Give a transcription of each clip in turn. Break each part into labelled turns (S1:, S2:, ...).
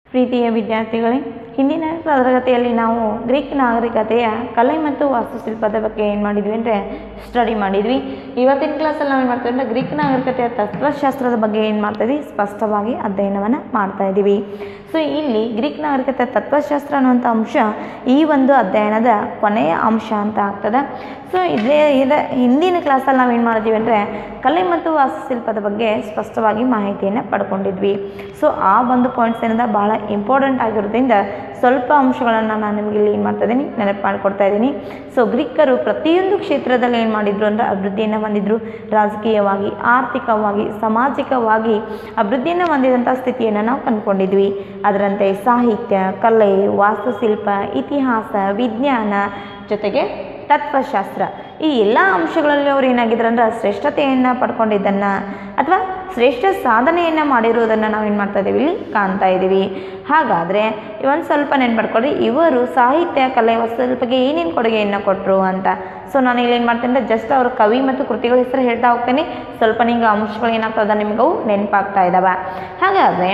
S1: ಪ್ರೀತಿಯ ವಿದ್ಯಾರ್ಥಿಗಳೇ ಹಿಂದಿನ ತರಗತಿಯಲ್ಲಿ ನಾವು ಗ್ರೀಕ್ ನಾಗರಿಕತೆಯ ಕಲೆ ಮತ್ತು ವಾಸ್ತುಶಿಲ್ಪದ ಬಗ್ಗೆ ಏನು ಮಾಡಿದ್ವಿ ಅಂದರೆ ಸ್ಟಡಿ ಮಾಡಿದ್ವಿ ಇವತ್ತಿನ ಕ್ಲಾಸಲ್ಲಿ ನಾವು ಏನು ಮಾಡ್ತೀವಿ ಅಂದರೆ ಗ್ರೀಕ್ ನಾಗರಿಕತೆಯ ತತ್ವಶಾಸ್ತ್ರದ ಬಗ್ಗೆ ಏನು ಮಾಡ್ತಾಯಿದ್ವಿ ಸ್ಪಷ್ಟವಾಗಿ ಅಧ್ಯಯನವನ್ನು ಮಾಡ್ತಾ ಇದ್ದೀವಿ ಸೊ ಇಲ್ಲಿ ಗ್ರೀಕ್ ನಾಗರಿಕತೆ ತತ್ವಶಾಸ್ತ್ರ ಅನ್ನುವಂಥ ಅಂಶ ಈ ಒಂದು ಅಧ್ಯಯನದ ಕೊನೆಯ ಅಂಶ ಅಂತ ಆಗ್ತದೆ ಸೊ ಇದೇ ಇದ ಹಿಂದಿನ ಕ್ಲಾಸಲ್ಲಿ ನಾವು ಏನು ಮಾಡಿದ್ವಿ ಅಂದರೆ ಕಲೆ ಮತ್ತು ವಾಸ್ತುಶಿಲ್ಪದ ಬಗ್ಗೆ ಸ್ಪಷ್ಟವಾಗಿ ಮಾಹಿತಿಯನ್ನು ಪಡ್ಕೊಂಡಿದ್ವಿ ಸೊ ಆ ಒಂದು ಪಾಯಿಂಟ್ಸ್ ಏನದ ಭಾಳ ಇಂಪಾರ್ಟೆಂಟ್ ಆಗಿರೋದ್ರಿಂದ ಸ್ವಲ್ಪ ಅಂಶಗಳನ್ನು ನಾನು ನಿಮಗೆ ಇಲ್ಲಿ ಏನು ಮಾಡ್ತಾ ಇದ್ದೀನಿ ನೆನಪು ಮಾಡಿಕೊಡ್ತಾ ಇದ್ದೀನಿ ಸೊ ಗ್ರೀಕರು ಪ್ರತಿಯೊಂದು ಕ್ಷೇತ್ರದಲ್ಲಿ ಏನು ಮಾಡಿದ್ರು ಅಂದರೆ ಅಭಿವೃದ್ಧಿಯನ್ನು ಹೊಂದಿದ್ರು ರಾಜಕೀಯವಾಗಿ ಆರ್ಥಿಕವಾಗಿ ಸಾಮಾಜಿಕವಾಗಿ ಅಭಿವೃದ್ಧಿಯನ್ನು ಹೊಂದಿದಂಥ ಸ್ಥಿತಿಯನ್ನು ನಾವು ಕಂಡುಕೊಂಡಿದ್ವಿ ಅದರಂತೆ ಸಾಹಿತ್ಯ ಕಲೆ ವಾಸ್ತುಶಿಲ್ಪ ಇತಿಹಾಸ ವಿಜ್ಞಾನ ಜೊತೆಗೆ ತತ್ವಶಾಸ್ತ್ರ ಈ ಎಲ್ಲ ಅಂಶಗಳಲ್ಲಿ ಅವ್ರು ಏನಾಗಿದ್ರು ಅಂದ್ರೆ ಶ್ರೇಷ್ಠತೆಯನ್ನು ಪಡ್ಕೊಂಡಿದ್ದನ್ನು ಅಥವಾ ಶ್ರೇಷ್ಠ ಸಾಧನೆಯನ್ನು ಮಾಡಿರುವುದನ್ನು ನಾವು ಏನು ಮಾಡ್ತಾ ಇದ್ದೀವಿ ಇಲ್ಲಿ ಕಾಣ್ತಾ ಇದ್ದೀವಿ ಹಾಗಾದರೆ ಒಂದು ಸ್ವಲ್ಪ ನೆನ್ಪಡ್ಕೊಳ್ರಿ ಇವರು ಸಾಹಿತ್ಯ ಕಲೆ ವಾಸ್ತುಶಿಲ್ಪಕ್ಕೆ ಏನೇನು ಕೊಡುಗೆಯನ್ನು ಕೊಟ್ಟರು ಅಂತ ಸೊ ನಾನು ಇಲ್ಲಿ ಏನು ಮಾಡ್ತೀನಿ ಅಂದರೆ ಜಸ್ಟ್ ಅವ್ರ ಕವಿ ಮತ್ತು ಕೃತಿಗಳ ಹೆಸರು ಹೇಳ್ತಾ ಹೋಗ್ತೀನಿ ಸ್ವಲ್ಪ ನಿಮ್ಗೆ ಅಂಶಗಳು ಏನಾಗ್ತದ ನಿಮಗೂ ನೆನಪಾಗ್ತಾ ಇದ್ದಾವೆ ಹಾಗಾದರೆ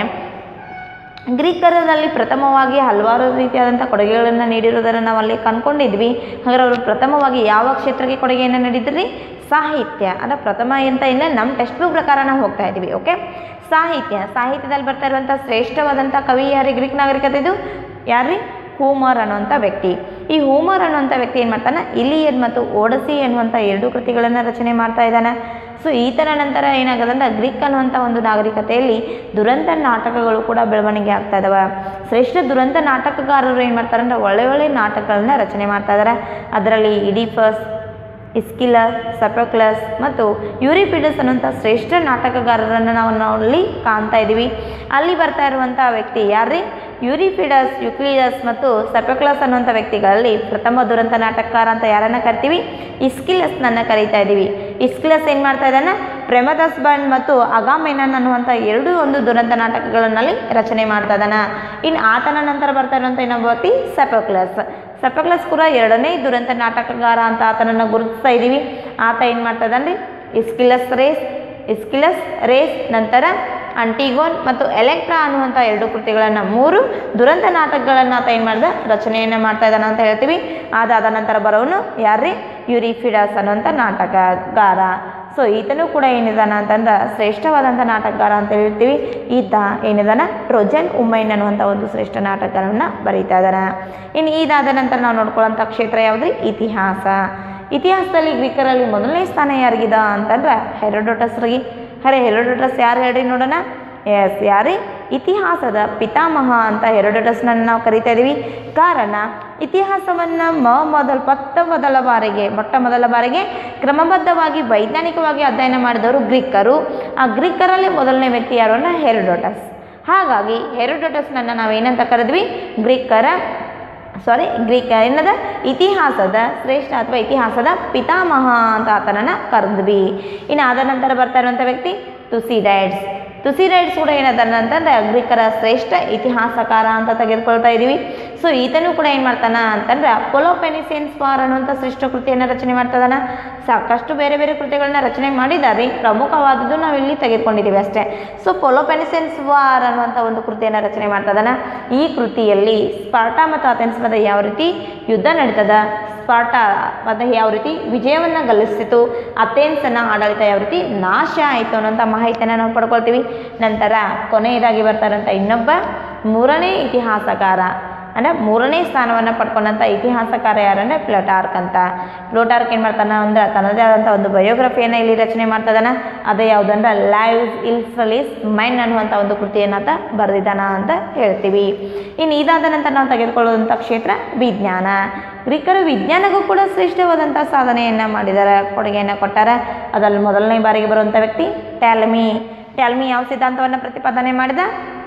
S1: ಗ್ರೀಕರಲ್ಲಿ ಪ್ರಥಮವಾಗಿ ಹಲವಾರು ರೀತಿಯಾದಂಥ ಕೊಡುಗೆಗಳನ್ನು ನೀಡಿರುವುದನ್ನು ನಾವು ಅಲ್ಲಿ ಕಂಡ್ಕೊಂಡಿದ್ವಿ ಹಾಗಾದ್ರೆ ಅವರು ಪ್ರಥಮವಾಗಿ ಯಾವ ಕ್ಷೇತ್ರಕ್ಕೆ ಕೊಡುಗೆಯನ್ನು ನೀಡಿದ್ರಿ ಸಾಹಿತ್ಯ ಅಂದರೆ ಪ್ರಥಮ ಅಂತ ಇಲ್ಲ ನಮ್ಮ ಟೆಕ್ಸ್ಟ್ ಬುಕ್ ಪ್ರಕಾರ ನಾವು ಹೋಗ್ತಾ ಇದ್ದೀವಿ ಓಕೆ ಸಾಹಿತ್ಯ ಸಾಹಿತ್ಯದಲ್ಲಿ ಬರ್ತಾ ಇರುವಂಥ ಶ್ರೇಷ್ಠವಾದಂಥ ಕವಿ ಯಾರಿ ಗ್ರೀಕ್ ನಾಗರಿಕತೆದು ಯಾರ್ರಿ ಹೂಮರ್ ಅನ್ನುವಂಥ ವ್ಯಕ್ತಿ ಈ ಹೂಮರ್ ಅನ್ನುವಂಥ ವ್ಯಕ್ತಿ ಏನು ಮಾಡ್ತಾನೆ ಇಲಿಯಡ್ ಮತ್ತು ಓಡಸಿ ಎನ್ನುವಂಥ ಎರಡು ಕೃತಿಗಳನ್ನು ರಚನೆ ಮಾಡ್ತಾ ಇದ್ದಾನೆ ಸೊ ಈತನ ನಂತರ ಏನಾಗೋದಂದ್ರೆ ಗ್ರೀಕ್ ಅನ್ನುವಂಥ ಒಂದು ನಾಗರಿಕತೆಯಲ್ಲಿ ದುರಂತ ನಾಟಕಗಳು ಕೂಡ ಬೆಳವಣಿಗೆ ಆಗ್ತಾ ಇದಾವೆ ಶ್ರೇಷ್ಠ ದುರಂತ ನಾಟಕಗಾರರು ಏನು ಮಾಡ್ತಾರೆ ಅಂದರೆ ಒಳ್ಳೆ ಒಳ್ಳೆ ನಾಟಕಗಳನ್ನ ರಚನೆ ಮಾಡ್ತಾ ಇದ್ದಾರೆ ಅದರಲ್ಲಿ ಇಡಿಫಸ್ ಇಸ್ಕಿಲಸ್ ಸಪೋಕ್ಲಸ್ ಮತ್ತು ಯೂರಿಪಿಡಸ್ ಅನ್ನುವಂಥ ಶ್ರೇಷ್ಠ ನಾಟಕಗಾರರನ್ನು ನಾವು ನಾವಲ್ಲಿ ಕಾಣ್ತಾ ಇದ್ದೀವಿ ಅಲ್ಲಿ ಬರ್ತಾ ಇರುವಂಥ ವ್ಯಕ್ತಿ ಯಾರ್ರಿ ಯೂರಿಫಿಡಸ್ ಯುಕ್ಲಿಯಸ್ ಮತ್ತು ಸಪೋಕ್ಲಸ್ ಅನ್ನುವಂಥ ವ್ಯಕ್ತಿಗಳಲ್ಲಿ ಪ್ರಥಮ ದುರಂತ ನಾಟಕಕಾರ ಅಂತ ಯಾರನ್ನು ಕರಿತೀವಿ ಇಸ್ಕಿಲಸ್ನನ್ನು ಕರೀತಾ ಇದ್ದೀವಿ ಇಸ್ಕಿಲಸ್ ಏನು ಮಾಡ್ತಾ ಇದ್ದಾನೆ ಪ್ರೇಮದಾಸ್ ಬಂಡ್ ಮತ್ತು ಅಗಾಮೆನನ್ ಅನ್ನುವಂಥ ಎರಡೂ ಒಂದು ದುರಂತ ನಾಟಕಗಳನ್ನಲ್ಲಿ ರಚನೆ ಮಾಡ್ತಾ ಇದ್ದಾನೆ ಇನ್ನು ಆತನ ನಂತರ ಬರ್ತಾ ಇರುವಂಥ ಇನ್ನೊಬ್ಬ ವ್ಯಕ್ತಿ ಸಪೋಕ್ಲಸ್ ಸಪೋಕ್ಲಸ್ ಕೂಡ ಎರಡನೇ ದುರಂತ ನಾಟಕಗಾರ ಅಂತ ಆತನನ್ನು ಗುರುತಿಸ್ತಾ ಇದ್ದೀವಿ ಆತ ಏನು ಮಾಡ್ತಾ ಇದ್ದಾನೆ ಇಸ್ಕಿಲಸ್ ರೇಸ್ ಇಸ್ಕಿಲಸ್ ರೇಸ್ ನಂತರ ಅಂಟಿಗೋನ್ ಮತ್ತು ಎಲೆಕ್ಟ್ರಾ ಅನ್ನುವಂಥ ಎರಡು ಕೃತಿಗಳನ್ನು ಮೂರು ದುರಂತ ನಾಟಕಗಳನ್ನು ಆತ ಏನು ಮಾಡ್ದ ರಚನೆಯನ್ನು ಮಾಡ್ತಾ ಇದ್ದಾನೆ ಅಂತ ಹೇಳ್ತೀವಿ ಅದಾದ ನಂತರ ಬರೋನು ಯಾರ್ರಿ ಯುರಿಫಿಡಸ್ ಅನ್ನುವಂಥ ನಾಟಕಗಾರ ಸೊ ಈತನೂ ಕೂಡ ಏನಿದಾನ ಅಂತಂದ್ರೆ ಶ್ರೇಷ್ಠವಾದಂಥ ನಾಟಕಗಾರ ಅಂತ ಹೇಳ್ತೀವಿ ಈತ ಏನಿದಾನ ಟ್ರೋಜನ್ ಉಮೈನ್ ಅನ್ನುವಂಥ ಒಂದು ಶ್ರೇಷ್ಠ ನಾಟಕವನ್ನು ಬರೀತಾ ಇದ್ದಾನೆ ಇನ್ನು ಇದಾದ ನಂತರ ನಾವು ನೋಡ್ಕೊಳ್ಳೋಂಥ ಕ್ಷೇತ್ರ ಯಾವುದ್ರಿ ಇತಿಹಾಸ ಇತಿಹಾಸದಲ್ಲಿ ಗ್ರೀಕರಲ್ಲಿ ಮೊದಲನೇ ಸ್ಥಾನ ಯಾರಿಗಿದ ಅಂತಂದ್ರೆ ಹೆರೋಡೋಟಸ್ರಿಗೆ ಅರೆ ಹೆರೋಡೋಟಸ್ ಯಾರು ಹೇಳ್ರಿ ನೋಡೋಣ ಎಸ್ ಯಾರಿ ಇತಿಹಾಸದ ಪಿತಾಮಹ ಅಂತ ಹೆರೋಡೋಟಸ್ನನ್ನು ನಾವು ಕರಿತಾ ಇದ್ದೀವಿ ಕಾರಣ ಇತಿಹಾಸವನ್ನು ಮ ಮೊದಲ ಪತ್ತ ಮೊದಲ ಬಾರಿಗೆ ಮೊಟ್ಟ ಮೊದಲ ಬಾರಿಗೆ ಕ್ರಮಬದ್ಧವಾಗಿ ವೈಜ್ಞಾನಿಕವಾಗಿ ಅಧ್ಯಯನ ಮಾಡಿದವರು ಗ್ರೀಕರು ಆ ಗ್ರೀಕರಲ್ಲಿ ಮೊದಲನೇ ವ್ಯಕ್ತಿ ಯಾರು ಅಂದ್ರೆ ಹೆರೋಡೋಟಸ್ ಹಾಗಾಗಿ ಹೆರೋಡೋಟಸ್ನನ್ನು ನಾವೇನಂತ ಕರೆದ್ವಿ ಗ್ರೀಕರ ಸಾರಿ ಗ್ರೀಕ್ ಏನದ ಇತಿಹಾಸದ ಶ್ರೇಷ್ಠ ಅಥವಾ ಇತಿಹಾಸದ ಪಿತಾಮಹ ಅಂತ ಆತನನ್ನು ಕರೆದ್ವಿ ಇನ್ನು ಆದ ನಂತರ ಬರ್ತಾ ಇರುವಂಥ ವ್ಯಕ್ತಿ ತುಸಿಡೈಡ್ಸ್ ತುಸಿಡೈಡ್ಸ್ ಕೂಡ ಏನದಾನ ಅಂತಂದ್ರೆ ಗ್ರೀಕರ ಶ್ರೇಷ್ಠ ಇತಿಹಾಸಕಾರ ಅಂತ ತೆಗೆದುಕೊಳ್ತಾ ಇದ್ದೀವಿ ಸೊ ಈತನೂ ಕೂಡ ಏನು ಮಾಡ್ತಾನ ಅಂತಂದ್ರೆ ಪೊಲೋಪೆನಿಸಿಯನ್ಸ್ ವಾರ್ ಅನ್ನುವಂಥ ಶ್ರೇಷ್ಠ ಕೃತಿಯನ್ನು ರಚನೆ ಮಾಡ್ತದಾನ ಸಾಕಷ್ಟು ಬೇರೆ ಬೇರೆ ಕೃತಿಗಳನ್ನ ರಚನೆ ಮಾಡಿದ್ದಾರೆ ಪ್ರಮುಖವಾದದ್ದು ನಾವು ಇಲ್ಲಿ ತೆಗೆದುಕೊಂಡಿದ್ದೀವಿ ಅಷ್ಟೇ ಸೊ ಪೊಲೋಪೆನಿಸಿಯನ್ಸ್ ವಾರ್ ಅನ್ನುವಂಥ ಒಂದು ಕೃತಿಯನ್ನು ರಚನೆ ಮಾಡ್ತದಾನ ಈ ಕೃತಿಯಲ್ಲಿ ಸ್ಪಾರ್ಟಾ ಮತ್ತು ಅಥೆನ್ಸ್ ಮಧ್ಯೆ ಯಾವ ರೀತಿ ಯುದ್ಧ ನಡೀತದ ಸ್ಪಾರ್ಟಾ ಮತ್ತು ಯಾವ ರೀತಿ ವಿಜಯವನ್ನು ಗಳಿಸ್ತಿತ್ತು ಅಥೆನ್ಸನ್ನು ಆಡಳಿತ ಯಾವ ರೀತಿ ನಾಶ ಆಯಿತು ಅನ್ನೋಂಥ ಮಾಹಿತಿಯನ್ನು ನಾವು ಪಡ್ಕೊಳ್ತೀವಿ ನಂತರ ಕೊನೆಯದಾಗಿ ಬರ್ತಾರಂಥ ಇನ್ನೊಬ್ಬ ಮೂರನೇ ಇತಿಹಾಸಕಾರ ಅಂದರೆ ಮೂರನೇ ಸ್ಥಾನವನ್ನು ಪಡ್ಕೊಂಡಂಥ ಇತಿಹಾಸಕಾರ ಯಾರಂದರೆ ಪ್ಲೋಟಾರ್ಕ್ ಅಂತ ಪ್ಲೋಟಾರ್ಕ್ ಏನು ಮಾಡ್ತಾನೆ ಅಂದ್ರೆ ತನ್ನದೇ ಆದಂಥ ಒಂದು ಬಯೋಗ್ರಫಿಯನ್ನು ಇಲ್ಲಿ ರಚನೆ ಮಾಡ್ತದಾನ ಅದೇ ಯಾವುದಂದ್ರೆ ಲೈವ್ಸ್ ಇಲ್ಸ್ರಲೀಸ್ ಮೈನ್ ಅನ್ನುವಂಥ ಒಂದು ಕೃತಿಯನ್ನು ಆತ ಬರೆದಿದ್ದಾನ ಅಂತ ಹೇಳ್ತೀವಿ ಇನ್ನು ಇದಾದ ನಂತರ ನಾವು ತೆಗೆದುಕೊಳ್ಳುವಂಥ ಕ್ಷೇತ್ರ ವಿಜ್ಞಾನ ಗ್ರೀಕರು ವಿಜ್ಞಾನಕ್ಕೂ ಕೂಡ ಶ್ರೇಷ್ಠವಾದಂಥ ಸಾಧನೆಯನ್ನು ಮಾಡಿದ್ದಾರೆ ಕೊಡುಗೆಯನ್ನು ಕೊಟ್ಟಾರೆ ಅದರಲ್ಲಿ ಮೊದಲನೇ ಬಾರಿಗೆ ಬರುವಂಥ ವ್ಯಕ್ತಿ ಟ್ಯಾಲ್ಮಿ ಟ್ಯಾಲ್ಮಿ ಯಾವ ಸಿದ್ಧಾಂತವನ್ನು ಪ್ರತಿಪಾದನೆ ಮಾಡಿದ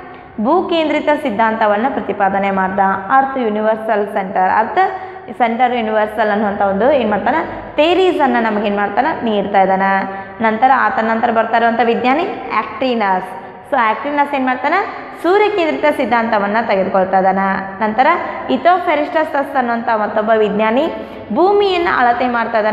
S1: ಭೂಕೇಂದ್ರಿತ ಸಿದ್ಧಾಂತವನ್ನು ಪ್ರತಿಪಾದನೆ ಮಾಡ್ದ earth universal centre earth centre universal ಅನ್ನುವಂಥ ಒಂದು ಏನು ಮಾಡ್ತಾನೆ ಥೇರೀಸನ್ನು ನಮಗೇನು ಮಾಡ್ತಾನೆ ನೀಡ್ತಾ ಇದ್ದಾನೆ ನಂತರ ಆತ ನಂತರ ಬರ್ತಾ ಇರುವಂಥ ವಿಜ್ಞಾನಿ ಆ್ಯಕ್ಟ್ರಿನಸ್ ಸೊ ಆ್ಯಕ್ಟ್ರಿನಸ್ ಏನು ಮಾಡ್ತಾನೆ ಸೂರ್ಯ ಕೇಂದ್ರಿತ ಸಿದ್ಧಾಂತವನ್ನು ತೆಗೆದುಕೊಳ್ತಾ ಇದ್ದಾನೆ ನಂತರ ಇಥೋಫೆರಿಸ್ಟಸ್ ಅನ್ನುವಂಥ ಮತ್ತೊಬ್ಬ ವಿಜ್ಞಾನಿ ಭೂಮಿಯನ್ನು ಅಳತೆ ಮಾಡ್ತಾ ಇದ್ದಾನೆ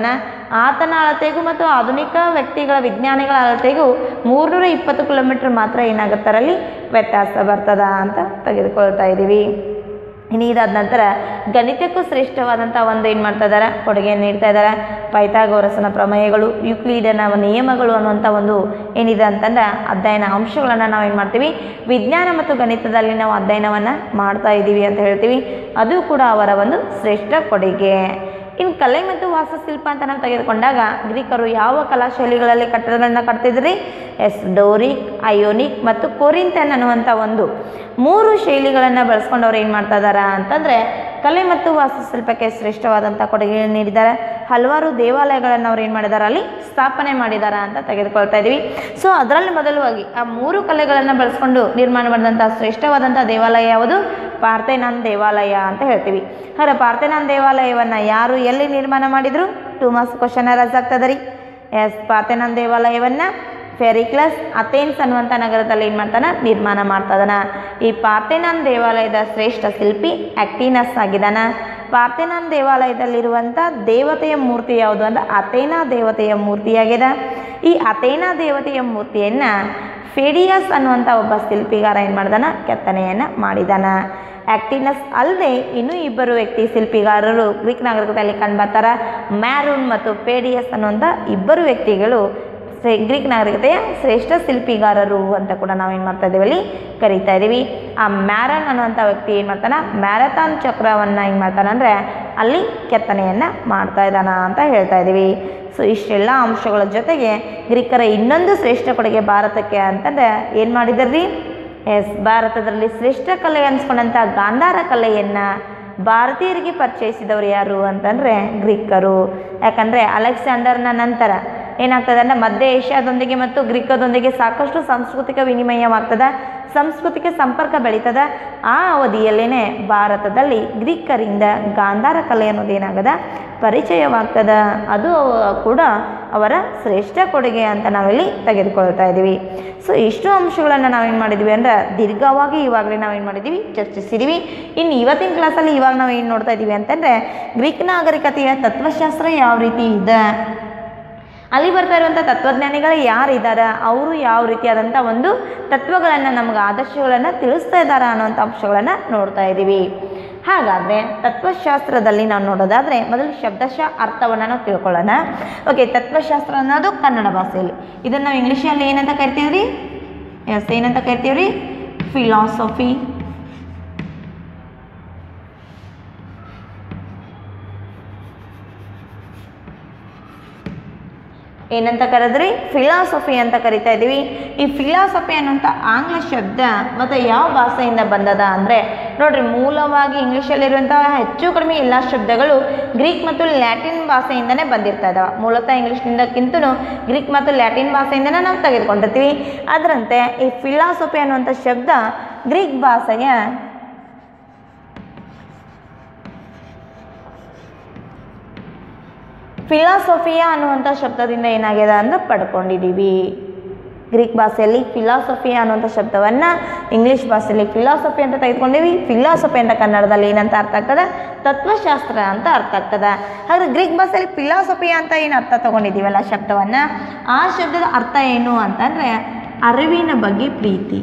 S1: ಆತನ ಅಳತೆಗೂ ಮತ್ತು ಆಧುನಿಕ ವ್ಯಕ್ತಿಗಳ ವಿಜ್ಞಾನಿಗಳ ಅಳತೆಗೂ ಮೂರ್ನೂರ ಇಪ್ಪತ್ತು ಕಿಲೋಮೀಟ್ರ್ ಮಾತ್ರ ಏನಾಗುತ್ತಾರಲ್ಲಿ ವ್ಯತ್ಯಾಸ ಬರ್ತದ ಅಂತ ತೆಗೆದುಕೊಳ್ತಾ ಇದ್ದೀವಿ ಇನ್ನು ಇದಾದ ನಂತರ ಗಣಿತಕ್ಕೂ ಶ್ರೇಷ್ಠವಾದಂಥ ಒಂದು ಏನು ಮಾಡ್ತಾ ಇದ್ದಾರೆ ಕೊಡುಗೆಯನ್ನು ನೀಡ್ತಾ ಇದ್ದಾರೆ ಪೈಥಾಗೋರಸನ ಪ್ರಮೇಯಗಳು ಯುಕ್ಲಿಡನ ನಿಯಮಗಳು ಅನ್ನುವಂಥ ಒಂದು ಏನಿದೆ ಅಂತಂದ್ರೆ ಅಧ್ಯಯನ ಅಂಶಗಳನ್ನು ನಾವು ಏನು ಮಾಡ್ತೀವಿ ವಿಜ್ಞಾನ ಮತ್ತು ಗಣಿತದಲ್ಲಿ ನಾವು ಅಧ್ಯಯನವನ್ನು ಮಾಡ್ತಾ ಇದ್ದೀವಿ ಅಂತ ಹೇಳ್ತೀವಿ ಅದು ಕೂಡ ಅವರ ಒಂದು ಶ್ರೇಷ್ಠ ಕೊಡುಗೆ ಇನ್ನು ಕಲೆ ಮತ್ತು ವಾಸ್ತುಶಿಲ್ಪ ಅಂತ ನಾವು ತೆಗೆದುಕೊಂಡಾಗ ಗ್ರೀಕರು ಯಾವ ಕಲಾ ಶೈಲಿಗಳಲ್ಲಿ ಕಟ್ಟಡಗಳನ್ನ ಕಟ್ತಿದ್ರಿ ಎಸ್ ಡೋರಿಕ್ ಅಯೋನಿಕ್ ಮತ್ತು ಕೊರಿಂತನ್ ಅನ್ನುವಂಥ ಒಂದು ಮೂರು ಶೈಲಿಗಳನ್ನು ಬಳಸ್ಕೊಂಡು ಅವ್ರು ಏನು ಮಾಡ್ತಾ ಇದ್ದಾರೆ ಅಂತಂದರೆ ಕಲೆ ಮತ್ತು ವಾಸ್ತುಶಿಲ್ಪಕ್ಕೆ ಶ್ರೇಷ್ಠವಾದಂಥ ಕೊಡುಗೆಯನ್ನು ನೀಡಿದ್ದಾರೆ ಹಲವಾರು ದೇವಾಲಯಗಳನ್ನು ಅವ್ರು ಏನು ಮಾಡಿದ್ದಾರೆ ಅಲ್ಲಿ ಸ್ಥಾಪನೆ ಮಾಡಿದ್ದಾರೆ ಅಂತ ತೆಗೆದುಕೊಳ್ತಾ ಇದ್ದೀವಿ ಸೊ ಅದರಲ್ಲಿ ಮೊದಲವಾಗಿ ಆ ಮೂರು ಕಲೆಗಳನ್ನು ಬಳಸ್ಕೊಂಡು ನಿರ್ಮಾಣ ಮಾಡಿದಂಥ ಶ್ರೇಷ್ಠವಾದಂಥ ದೇವಾಲಯ ಯಾವುದು ಪಾರ್ಥೇನಾನ್ ದೇವಾಲಯ ಅಂತ ಹೇಳ್ತೀವಿ ಹಾಗೆ ಪಾರ್ಥೇನಾನ್ ದೇವಾಲಯವನ್ನು ಯಾರು ಎಲ್ಲಿ ನಿರ್ಮಾಣ ಮಾಡಿದರು ಟೂ ಮಾರ್ಕ್ಸ್ ಕ್ವಶನ್ ರಜ್ ಆಗ್ತದೆ ರೀ ಎಸ್ ಪಾರ್ಥೇನಾನ್ ದೇವಾಲಯವನ್ನು ಫೆರಿಕ್ಲಸ್ ಅಥೇನ್ಸ್ ಅನ್ನುವಂಥ ನಗರದಲ್ಲಿ ಏನು ಮಾಡ್ತಾನೆ ನಿರ್ಮಾಣ ಮಾಡ್ತದನ ಈ ಪಾರ್ಥೇನಾನ್ ದೇವಾಲಯದ ಶ್ರೇಷ್ಠ ಶಿಲ್ಪಿ ಆಕ್ಟಿನಸ್ ಆಗಿದ್ದಾನ ಪಾರ್ಥೇನಾನ್ ದೇವಾಲಯದಲ್ಲಿರುವಂಥ ದೇವತೆಯ ಮೂರ್ತಿ ಯಾವುದು ಅಂದ್ರೆ ಅಥೇನಾ ದೇವತೆಯ ಮೂರ್ತಿಯಾಗಿದೆ ಈ ಅಥೇನಾ ದೇವತೆಯ ಮೂರ್ತಿಯನ್ನು ಫೇಡಿಯಸ್ ಅನ್ನುವಂಥ ಒಬ್ಬ ಶಿಲ್ಪಿಗಾರ ಏನು ಮಾಡ್ದಾನ ಕೆತ್ತನೆಯನ್ನು ಮಾಡಿದಾನ ಆಕ್ಟಿನಸ್ ಅಲ್ಲದೆ ಇನ್ನೂ ಇಬ್ಬರು ವ್ಯಕ್ತಿ ಶಿಲ್ಪಿಗಾರರು ಗ್ರೀಕ್ ನಾಗರಿಕದಲ್ಲಿ ಕಂಡುಬರ್ತಾರೆ ಮ್ಯಾರೂನ್ ಮತ್ತು ಪೇಡಿಯಸ್ ಅನ್ನುವಂಥ ಇಬ್ಬರು ವ್ಯಕ್ತಿಗಳು ಶ್ರೇ- ಗ್ರೀಕ್ ನಾಗರಿಕತೆಯ ಶ್ರೇಷ್ಠ ಶಿಲ್ಪಿಗಾರರು ಅಂತ ಕೂಡ ನಾವು ಏನು ಮಾಡ್ತಾ ಇದ್ದೀವಿ ಅಲ್ಲಿ ಕರಿತಾ ಇದ್ದೀವಿ ಆ ಮ್ಯಾರನ್ ಅನ್ನುವಂಥ ವ್ಯಕ್ತಿ ಏನು ಮಾಡ್ತಾನೆ ಮ್ಯಾರಥಾನ್ ಚಕ್ರವನ್ನು ಏನು ಮಾಡ್ತಾನೆ ಅಂದರೆ ಅಲ್ಲಿ ಕೆತ್ತನೆಯನ್ನು ಮಾಡ್ತಾ ಇದ್ದಾನ ಅಂತ ಹೇಳ್ತಾ ಇದ್ದೀವಿ ಸೊ ಇಷ್ಟೆಲ್ಲ ಅಂಶಗಳ ಜೊತೆಗೆ ಗ್ರೀಕರ ಇನ್ನೊಂದು ಶ್ರೇಷ್ಠ ಕೊಡುಗೆ ಭಾರತಕ್ಕೆ ಅಂತಂದ್ರೆ ಏನು ಮಾಡಿದಾರ್ರಿ ಎಸ್ ಭಾರತದಲ್ಲಿ ಶ್ರೇಷ್ಠ ಕಲೆ ಅನ್ಸ್ಕೊಂಡಂಥ ಗಾಂಧಾರ ಕಲೆಯನ್ನು ಭಾರತೀಯರಿಗೆ ಪರಿಚಯಿಸಿದವರು ಯಾರು ಅಂತಂದರೆ ಗ್ರೀಕರು ಯಾಕಂದರೆ ಅಲೆಕ್ಸಾಂಡರ್ನ ನಂತರ ಏನಾಗ್ತದೆ ಅಂದರೆ ಮಧ್ಯ ಏಷ್ಯಾದೊಂದಿಗೆ ಮತ್ತು ಗ್ರೀಕದೊಂದಿಗೆ ಸಾಕಷ್ಟು ಸಾಂಸ್ಕೃತಿಕ ವಿನಿಮಯವಾಗ್ತದೆ ಸಾಂಸ್ಕೃತಿಕ ಸಂಪರ್ಕ ಬೆಳೀತದ ಆ ಅವಧಿಯಲ್ಲೇ ಭಾರತದಲ್ಲಿ ಗ್ರೀಕರಿಂದ ಗಾಂಧಾರ ಕಲೆ ಅನ್ನೋದು ಏನಾಗದ ಪರಿಚಯವಾಗ್ತದ ಅದು ಕೂಡ ಅವರ ಶ್ರೇಷ್ಠ ಕೊಡುಗೆ ಅಂತ ನಾವಿಲ್ಲಿ ತೆಗೆದುಕೊಳ್ತಾ ಇದ್ದೀವಿ ಸೊ ಇಷ್ಟು ಅಂಶಗಳನ್ನು ನಾವೇನು ಮಾಡಿದ್ವಿ ಅಂದ್ರೆ ದೀರ್ಘವಾಗಿ ಇವಾಗಲೇ ನಾವೇನು ಮಾಡಿದ್ದೀವಿ ಚರ್ಚಿಸಿದ್ದೀವಿ ಇನ್ನು ಇವತ್ತಿನ ಕ್ಲಾಸಲ್ಲಿ ಇವಾಗ ನಾವು ಏನು ನೋಡ್ತಾ ಇದ್ದೀವಿ ಅಂತಂದರೆ ಗ್ರೀಕ್ ನಾಗರಿಕತೆಯ ತತ್ವಶಾಸ್ತ್ರ ಯಾವ ರೀತಿ ಇದೆ ಅಲ್ಲಿ ಬರ್ತಾ ಇರುವಂಥ ತತ್ವಜ್ಞಾನಿಗಳು ಯಾರಿದ್ದಾರೆ ಅವರು ಯಾವ ರೀತಿಯಾದಂಥ ಒಂದು ತತ್ವಗಳನ್ನು ನಮಗೆ ಆದರ್ಶಗಳನ್ನು ತಿಳಿಸ್ತಾ ಇದ್ದಾರೆ ಅನ್ನೋಂಥ ಅಂಶಗಳನ್ನು ನೋಡ್ತಾ ಇದ್ದೀವಿ ಹಾಗಾದರೆ ತತ್ವಶಾಸ್ತ್ರದಲ್ಲಿ ನಾವು ನೋಡೋದಾದರೆ ಮೊದಲು ಶಬ್ದಶಃ ಅರ್ಥವನ್ನು ನಾವು ತಿಳ್ಕೊಳ್ಳೋಣ ಓಕೆ ತತ್ವಶಾಸ್ತ್ರ ಅನ್ನೋದು ಕನ್ನಡ ಭಾಷೆಯಲ್ಲಿ ಇದನ್ನು ನಾವು ಇಂಗ್ಲೀಷಲ್ಲಿ ಏನಂತ ಕರಿತೀವಿ ರೀ ಎಸ್ ಏನಂತ ಕರಿತೀವಿ ರೀ ಫಿಲಾಸಫಿ ಏನಂತ ಕರೆದ್ರಿ ಫಿಲಾಸಫಿ ಅಂತ ಕರಿತಾ ಇದ್ದೀವಿ ಈ ಫಿಲಾಸಫಿ ಅನ್ನುವಂಥ ಆಂಗ್ಲ ಶಬ್ದ ಮತ್ತು ಯಾವ ಭಾಷೆಯಿಂದ ಬಂದದ ಅಂದರೆ ನೋಡ್ರಿ ಮೂಲವಾಗಿ ಇಂಗ್ಲೀಷಲ್ಲಿರುವಂತಹ ಹೆಚ್ಚು ಕಡಿಮೆ ಎಲ್ಲ ಶಬ್ದಗಳು ಗ್ರೀಕ್ ಮತ್ತು ಲ್ಯಾಟಿನ್ ಭಾಷೆಯಿಂದನೇ ಬಂದಿರ್ತಾ ಇದಾವೆ ಮೂಲತಃ ಇಂಗ್ಲೀಷ್ನಿಂದಕ್ಕಿಂತಲೂ ಗ್ರೀಕ್ ಮತ್ತು ಲ್ಯಾಟಿನ್ ಭಾಷೆಯಿಂದನೇ ನಾವು ತೆಗೆದುಕೊಂಡಿರ್ತೀವಿ ಅದರಂತೆ ಈ ಫಿಲಾಸಫಿ ಅನ್ನುವಂಥ ಶಬ್ದ ಗ್ರೀಕ್ ಭಾಷೆಯ ಫಿಲಾಸಫಿಯಾ ಅನ್ನುವಂಥ ಶಬ್ದದಿಂದ ಏನಾಗಿದೆ ಅಂದ್ರೆ ಪಡ್ಕೊಂಡಿದ್ದೀವಿ ಗ್ರೀಕ್ ಭಾಷೆಯಲ್ಲಿ ಫಿಲಾಸಫಿ ಅನ್ನುವಂಥ ಶಬ್ದವನ್ನು ಇಂಗ್ಲೀಷ್ ಭಾಷೆಯಲ್ಲಿ ಫಿಲಾಸಫಿ ಅಂತ ತೆಗೆದುಕೊಂಡಿವಿ ಫಿಲಾಸಫಿ ಅಂತ ಕನ್ನಡದಲ್ಲಿ ಏನಂತ ಅರ್ಥ ಆಗ್ತದೆ ತತ್ವಶಾಸ್ತ್ರ ಅಂತ ಅರ್ಥ ಆಗ್ತದೆ ಹಾಗಾದ್ರೆ ಗ್ರೀಕ್ ಭಾಷೆಯಲ್ಲಿ ಫಿಲಾಸಫಿ ಅಂತ ಏನು ಅರ್ಥ ತಗೊಂಡಿದ್ದೀವಲ್ಲ ಶಬ್ದವನ್ನು ಆ ಶಬ್ದದ ಅರ್ಥ ಏನು ಅಂತಂದರೆ ಅರಿವಿನ ಬಗ್ಗೆ ಪ್ರೀತಿ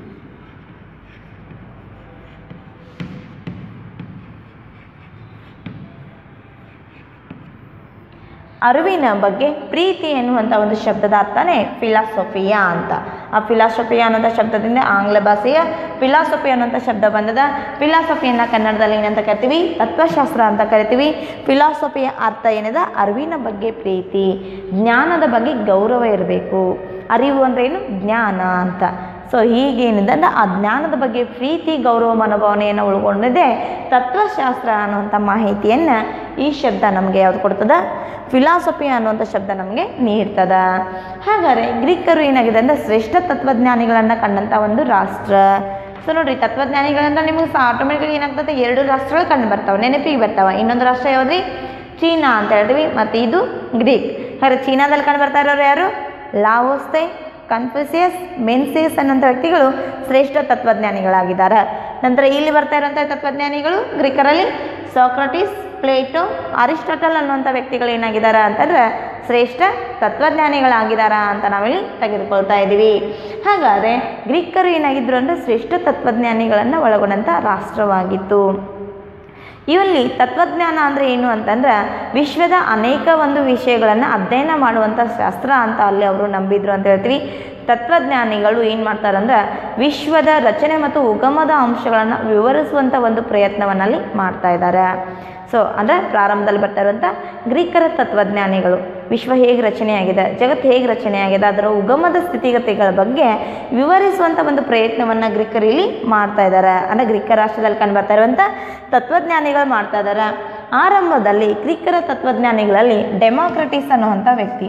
S1: ಅರಿವಿನ ಬಗ್ಗೆ ಪ್ರೀತಿ ಎನ್ನುವಂಥ ಒಂದು ಶಬ್ದದ ಅರ್ಥನೇ ಫಿಲಾಸಫಿಯಾ ಅಂತ ಆ ಫಿಲಾಸಫಿಯಾ ಅನ್ನೋಂಥ ಶಬ್ದದಿಂದ ಆಂಗ್ಲ ಭಾಷೆಯ ಫಿಲಾಸಫಿ ಅನ್ನೋಂಥ ಶಬ್ದ ಬಂದದ ಫಿಲಾಸಫಿಯನ್ನು ಕನ್ನಡದಲ್ಲಿ ಏನಂತ ಕರಿತೀವಿ ತತ್ವಶಾಸ್ತ್ರ ಅಂತ ಕರಿತೀವಿ ಫಿಲಾಸಫಿಯ ಅರ್ಥ ಏನಿದೆ ಅರಿವಿನ ಬಗ್ಗೆ ಪ್ರೀತಿ ಜ್ಞಾನದ ಬಗ್ಗೆ ಗೌರವ ಇರಬೇಕು ಅರಿವು ಅಂದ್ರೆ ಏನು ಜ್ಞಾನ ಅಂತ ಸೊ ಹೀಗೇನಿದೆ ಅಂದ್ರೆ ಆ ಜ್ಞಾನದ ಬಗ್ಗೆ ಪ್ರೀತಿ ಗೌರವ ಮನೋಭಾವನೆಯನ್ನು ಒಳಗೊಂಡಿದೆ ತತ್ವಶಾಸ್ತ್ರ ಅನ್ನುವಂಥ ಮಾಹಿತಿಯನ್ನು ಈ ಶಬ್ದ ನಮಗೆ ಯಾವ್ದು ಕೊಡ್ತದ ಫಿಲಾಸಫಿ ಅನ್ನುವಂಥ ಶಬ್ದ ನಮಗೆ ನೀಡ್ತದ ಹಾಗಾದರೆ ಗ್ರೀಕರು ಏನಾಗಿದೆ ಅಂದರೆ ಶ್ರೇಷ್ಠ ತತ್ವಜ್ಞಾನಿಗಳನ್ನು ಕಂಡಂಥ ಒಂದು ರಾಷ್ಟ್ರ ಸೊ ನೋಡ್ರಿ ತತ್ವಜ್ಞಾನಿಗಳಂದ್ರೆ ನಿಮಗೆ ಸಹ ಆಟೋಮೆಟಿಕ್ಲಿ ಏನಾಗ್ತದೆ ಎರಡು ರಾಷ್ಟ್ರಗಳು ಕಂಡು ಬರ್ತಾವೆ ನೆನಪಿಗೆ ಬರ್ತಾವೆ ಇನ್ನೊಂದು ರಾಷ್ಟ್ರ ಯಾವ್ದ್ರಿ ಚೀನಾ ಅಂತ ಹೇಳ್ತೀವಿ ಮತ್ತು ಇದು ಗ್ರೀಕ್ ಹಾಗಾದ್ರೆ ಚೀನಾದಲ್ಲಿ ಕಂಡು ಬರ್ತಾ ಇರೋರು ಯಾರು ಲಾವೋಸ್ತೆ ಕನ್ಫ್ಯೂಸಿಯಸ್ ಮೆನ್ಸಿಯಸ್ ಅನ್ನೋಂಥ ವ್ಯಕ್ತಿಗಳು ಶ್ರೇಷ್ಠ ತತ್ವಜ್ಞಾನಿಗಳಾಗಿದ್ದಾರೆ ನಂತರ ಇಲ್ಲಿ ಬರ್ತಾ ಇರುವಂಥ ತತ್ವಜ್ಞಾನಿಗಳು ಗ್ರೀಕರಲ್ಲಿ ಸಾಕ್ರಟಿಸ್ ಪ್ಲೇಟೋ ಅರಿಸ್ಟಾಟಲ್ ಅನ್ನುವಂಥ ವ್ಯಕ್ತಿಗಳು ಏನಾಗಿದ್ದಾರೆ ಅಂತಂದ್ರೆ ಶ್ರೇಷ್ಠ ತತ್ವಜ್ಞಾನಿಗಳಾಗಿದ್ದಾರಾ ಅಂತ ನಾವಿಲ್ಲಿ ತೆಗೆದುಕೊಳ್ತಾ ಇದ್ದೀವಿ ಹಾಗಾದರೆ ಗ್ರೀಕರು ಏನಾಗಿದ್ರು ಅಂದರೆ ಶ್ರೇಷ್ಠ ತತ್ವಜ್ಞಾನಿಗಳನ್ನು ಒಳಗೊಂಡಂಥ ರಾಷ್ಟ್ರವಾಗಿತ್ತು ಇವಲ್ಲಿ ತತ್ವಜ್ಞಾನ ಅಂದರೆ ಏನು ಅಂತಂದ್ರೆ ವಿಶ್ವದ ಅನೇಕ ಒಂದು ವಿಷಯಗಳನ್ನು ಅಧ್ಯಯನ ಮಾಡುವಂಥ ಶಾಸ್ತ್ರ ಅಂತ ಅಲ್ಲಿ ಅವರು ನಂಬಿದ್ರು ಅಂತ ಹೇಳ್ತೀವಿ ತತ್ವಜ್ಞಾನಿಗಳು ಏನು ಮಾಡ್ತಾರಂದ್ರೆ ವಿಶ್ವದ ರಚನೆ ಮತ್ತು ಉಗಮದ ಅಂಶಗಳನ್ನು ವಿವರಿಸುವಂಥ ಒಂದು ಪ್ರಯತ್ನವನ್ನು ಅಲ್ಲಿ ಮಾಡ್ತಾ ಇದ್ದಾರೆ ಸೊ ಅಂದರೆ ಪ್ರಾರಂಭದಲ್ಲಿ ಬರ್ತಾ ಇರುವಂಥ ಗ್ರೀಕರ ತತ್ವಜ್ಞಾನಿಗಳು ವಿಶ್ವ ಹೇಗೆ ರಚನೆಯಾಗಿದೆ ಜಗತ್ತು ಹೇಗೆ ರಚನೆಯಾಗಿದೆ ಅದರ ಉಗಮದ ಸ್ಥಿತಿಗತಿಗಳ ಬಗ್ಗೆ ವಿವರಿಸುವಂಥ ಒಂದು ಪ್ರಯತ್ನವನ್ನು ಗ್ರೀಕರು ಇಲ್ಲಿ ಮಾಡ್ತಾ ಇದ್ದಾರೆ ಅಂದರೆ ಗ್ರೀಕ ರಾಷ್ಟ್ರದಲ್ಲಿ ಕಂಡು ಬರ್ತಾ ಇರುವಂಥ ತತ್ವಜ್ಞಾನಿಗಳು ಮಾಡ್ತಾ ಇದ್ದಾರೆ ಆರಂಭದಲ್ಲಿ ಗ್ರೀಕರ ತತ್ವಜ್ಞಾನಿಗಳಲ್ಲಿ ಡೆಮಾಕ್ರಟಿಸ್ ಅನ್ನುವಂಥ ವ್ಯಕ್ತಿ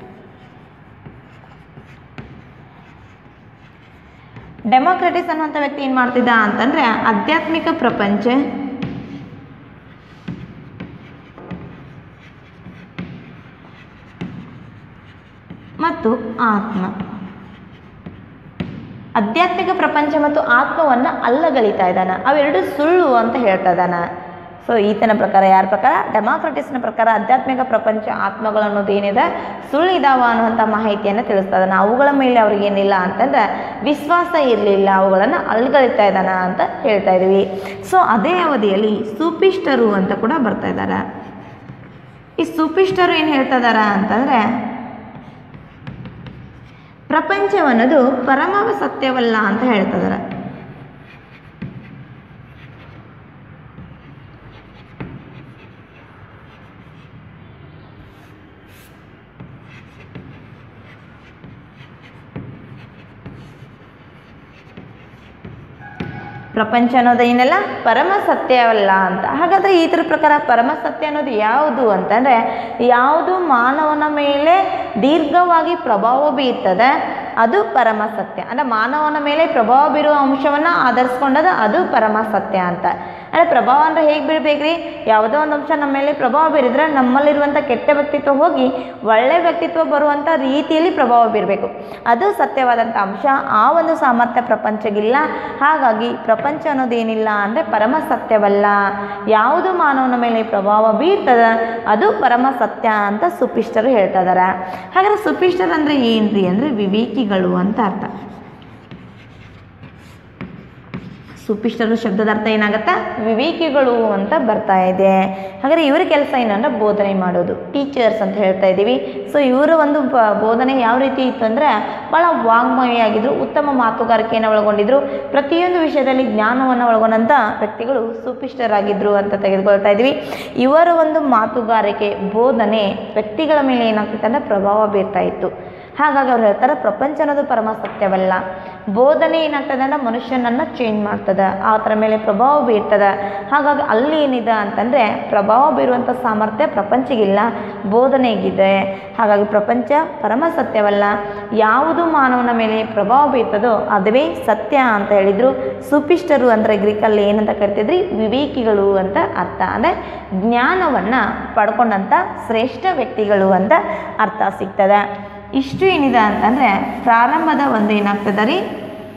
S1: ಡೆಮಾಕ್ರಟಿಸ್ ಅನ್ನುವಂಥ ವ್ಯಕ್ತಿ ಏನು ಮಾಡ್ತಿದ್ದ ಅಂತಂದರೆ ಆಧ್ಯಾತ್ಮಿಕ ಪ್ರಪಂಚ ಮತ್ತು ಆತ್ಮ ಆಧ್ಯಾತ್ಮಿಕ ಪ್ರಪಂಚ ಮತ್ತು ಆತ್ಮವನ್ನು ಅಲ್ಲಗಲಿತಾ ಇದ್ದಾನೆ ಅವೆರಡು ಸುಳ್ಳು ಅಂತ ಹೇಳ್ತಾ ಇದ್ದಾನೆ ಸೊ ಈತನ ಪ್ರಕಾರ ಯಾರ ಪ್ರಕಾರ ಡೆಮಾಕ್ರಟಿಸ್ನ ಪ್ರಕಾರ ಆಧ್ಯಾತ್ಮಿಕ ಪ್ರಪಂಚ ಆತ್ಮಗಳು ಅನ್ನೋದು ಏನಿದೆ ಸುಳ್ಳು ಇದಾವ ಅನ್ನುವಂಥ ಮಾಹಿತಿಯನ್ನು ತಿಳಿಸ್ತಾ ಇದ್ದಾನೆ ಅವುಗಳ ಮೇಲೆ ಅವ್ರಿಗೇನಿಲ್ಲ ಅಂತಂದ್ರೆ ವಿಶ್ವಾಸ ಇರಲಿಲ್ಲ ಅವುಗಳನ್ನು ಅಲ್ಗಲಿತಾ ಇದ್ದಾನ ಅಂತ ಹೇಳ್ತಾ ಇದ್ದೀವಿ ಸೊ ಅದೇ ಅವಧಿಯಲ್ಲಿ ಸೂಪಿಸ್ಟರು ಅಂತ ಕೂಡ ಬರ್ತಾ ಇದ್ದಾರೆ ಈ ಸೂಪಿಸ್ಟರು ಏನು ಹೇಳ್ತಾ ಇದಾರ ಅಂತಂದರೆ ಪ್ರಪಂಚವನ್ನದು ಪರಮ ಸತ್ಯವಲ್ಲ ಅಂತ ಹೇಳ್ತಾ ಇದಾರೆ ಪ್ರಪಂಚ ಅನ್ನೋದು ಏನಲ್ಲ ಪರಮ ಸತ್ಯವಲ್ಲ ಅಂತ ಹಾಗಾದರೆ ಇದರ ಪ್ರಕಾರ ಪರಮ ಸತ್ಯ ಅನ್ನೋದು ಯಾವುದು ಅಂತಂದರೆ ಯಾವುದು ಮಾನವನ ಮೇಲೆ ದೀರ್ಘವಾಗಿ ಪ್ರಭಾವ ಬೀರ್ತದೆ ಅದು ಪರಮ ಸತ್ಯ ಅಂದರೆ ಮಾನವನ ಮೇಲೆ ಪ್ರಭಾವ ಬೀರುವ ಅಂಶವನ್ನು ಆಧರಿಸ್ಕೊಂಡದ ಅದು ಪರಮ ಸತ್ಯ ಅಂತ ಅಂದರೆ ಪ್ರಭಾವ ಅಂದರೆ ಹೇಗೆ ಬೀಳ್ಬೇಕ್ರಿ ಯಾವುದೋ ಒಂದು ಅಂಶ ನಮ್ಮ ಮೇಲೆ ಪ್ರಭಾವ ಬೀರಿದ್ರೆ ನಮ್ಮಲ್ಲಿರುವಂಥ ಕೆಟ್ಟ ವ್ಯಕ್ತಿತ್ವ ಹೋಗಿ ಒಳ್ಳೆ ವ್ಯಕ್ತಿತ್ವ ಬರುವಂಥ ರೀತಿಯಲ್ಲಿ ಪ್ರಭಾವ ಬೀರಬೇಕು ಅದು ಸತ್ಯವಾದಂಥ ಅಂಶ ಆ ಒಂದು ಸಾಮರ್ಥ್ಯ ಪ್ರಪಂಚಗಿಲ್ಲ ಹಾಗಾಗಿ ಪ್ರಪಂಚ ಅನ್ನೋದೇನಿಲ್ಲ ಅಂದರೆ ಪರಮ ಸತ್ಯವಲ್ಲ ಯಾವುದು ಮಾನವನ ಮೇಲೆ ಪ್ರಭಾವ ಬೀರ್ತದ ಅದು ಪರಮ ಸತ್ಯ ಅಂತ ಸುಪಿಷ್ಟರು ಹೇಳ್ತಾ ಇದಾರೆ ಹಾಗಾದ್ರೆ ಸುಪಿಷ್ಟರು ಅಂದರೆ ಏನ್ರಿ ಅಂದರೆ ವಿವೇಕಿಗಳು ಅಂತ ಅರ್ಥ ಸುಪಿಷ್ಟರು ಶಬ್ದದ ಅರ್ಥ ಏನಾಗತ್ತಾ ವಿವೇಕಿಗಳು ಅಂತ ಬರ್ತಾ ಇದೆ ಹಾಗಾದ್ರೆ ಇವರ ಕೆಲಸ ಏನಂದ್ರೆ ಬೋಧನೆ ಮಾಡೋದು ಟೀಚರ್ಸ್ ಅಂತ ಹೇಳ್ತಾ ಇದ್ದೀವಿ ಸೊ ಇವರ ಒಂದು ಬ- ಬೋಧನೆ ಯಾವ ರೀತಿ ಇತ್ತು ಅಂದರೆ ಭಾಳ ವಾಗ್ಮಯಿಯಾಗಿದ್ರು ಉತ್ತಮ ಮಾತುಗಾರಿಕೆಯನ್ನು ಒಳಗೊಂಡಿದ್ರು ಪ್ರತಿಯೊಂದು ವಿಷಯದಲ್ಲಿ ಜ್ಞಾನವನ್ನು ಒಳಗೊಂಡಂಥ ವ್ಯಕ್ತಿಗಳು ಸುಪಿಷ್ಟರಾಗಿದ್ದರು ಅಂತ ತೆಗೆದುಕೊಳ್ತಾ ಇದ್ದೀವಿ ಇವರ ಒಂದು ಮಾತುಗಾರಿಕೆ ಬೋಧನೆ ವ್ಯಕ್ತಿಗಳ ಮೇಲೆ ಏನಾಗ್ತಿತ್ತು ಅಂದರೆ ಪ್ರಭಾವ ಬೀರ್ತಾ ಇತ್ತು ಹಾಗಾಗಿ ಅವ್ರು ಹೇಳ್ತಾರೆ ಪ್ರಪಂಚ ಅನ್ನೋದು ಪರಮ ಸತ್ಯವಲ್ಲ ಬೋಧನೆ ಏನಾಗ್ತದೆ ಅಂದ್ರೆ ಮನುಷ್ಯನನ್ನು ಚೇಂಜ್ ಮಾಡ್ತದೆ ಆತರ ಮೇಲೆ ಪ್ರಭಾವ ಬೀರ್ತದೆ ಹಾಗಾಗಿ ಅಲ್ಲಿ ಏನಿದೆ ಅಂತಂದರೆ ಪ್ರಭಾವ ಬೀರುವಂಥ ಸಾಮರ್ಥ್ಯ ಪ್ರಪಂಚಗಿಲ್ಲ ಬೋಧನೆಗಿದೆ ಹಾಗಾಗಿ ಪ್ರಪಂಚ ಪರಮ ಸತ್ಯವಲ್ಲ ಯಾವುದು ಮಾನವನ ಮೇಲೆ ಪ್ರಭಾವ ಬೀರ್ತದೋ ಅದುವೇ ಸತ್ಯ ಅಂತ ಹೇಳಿದರು ಸುಪಿಷ್ಟರು ಅಂದರೆ ಗ್ರೀಕಲ್ಲಿ ಏನಂತ ಕರಿತಿದ್ರಿ ವಿವೇಕಿಗಳು ಅಂತ ಅರ್ಥ ಅಂದರೆ ಜ್ಞಾನವನ್ನು ಪಡ್ಕೊಂಡಂಥ ಶ್ರೇಷ್ಠ ವ್ಯಕ್ತಿಗಳು ಅಂತ ಅರ್ಥ ಸಿಗ್ತದೆ ಇಷ್ಟು ಏನಿದೆ ಅಂತಂದರೆ ಪ್ರಾರಂಭದ ಒಂದು ಏನಾಗ್ತದೆ ರೀ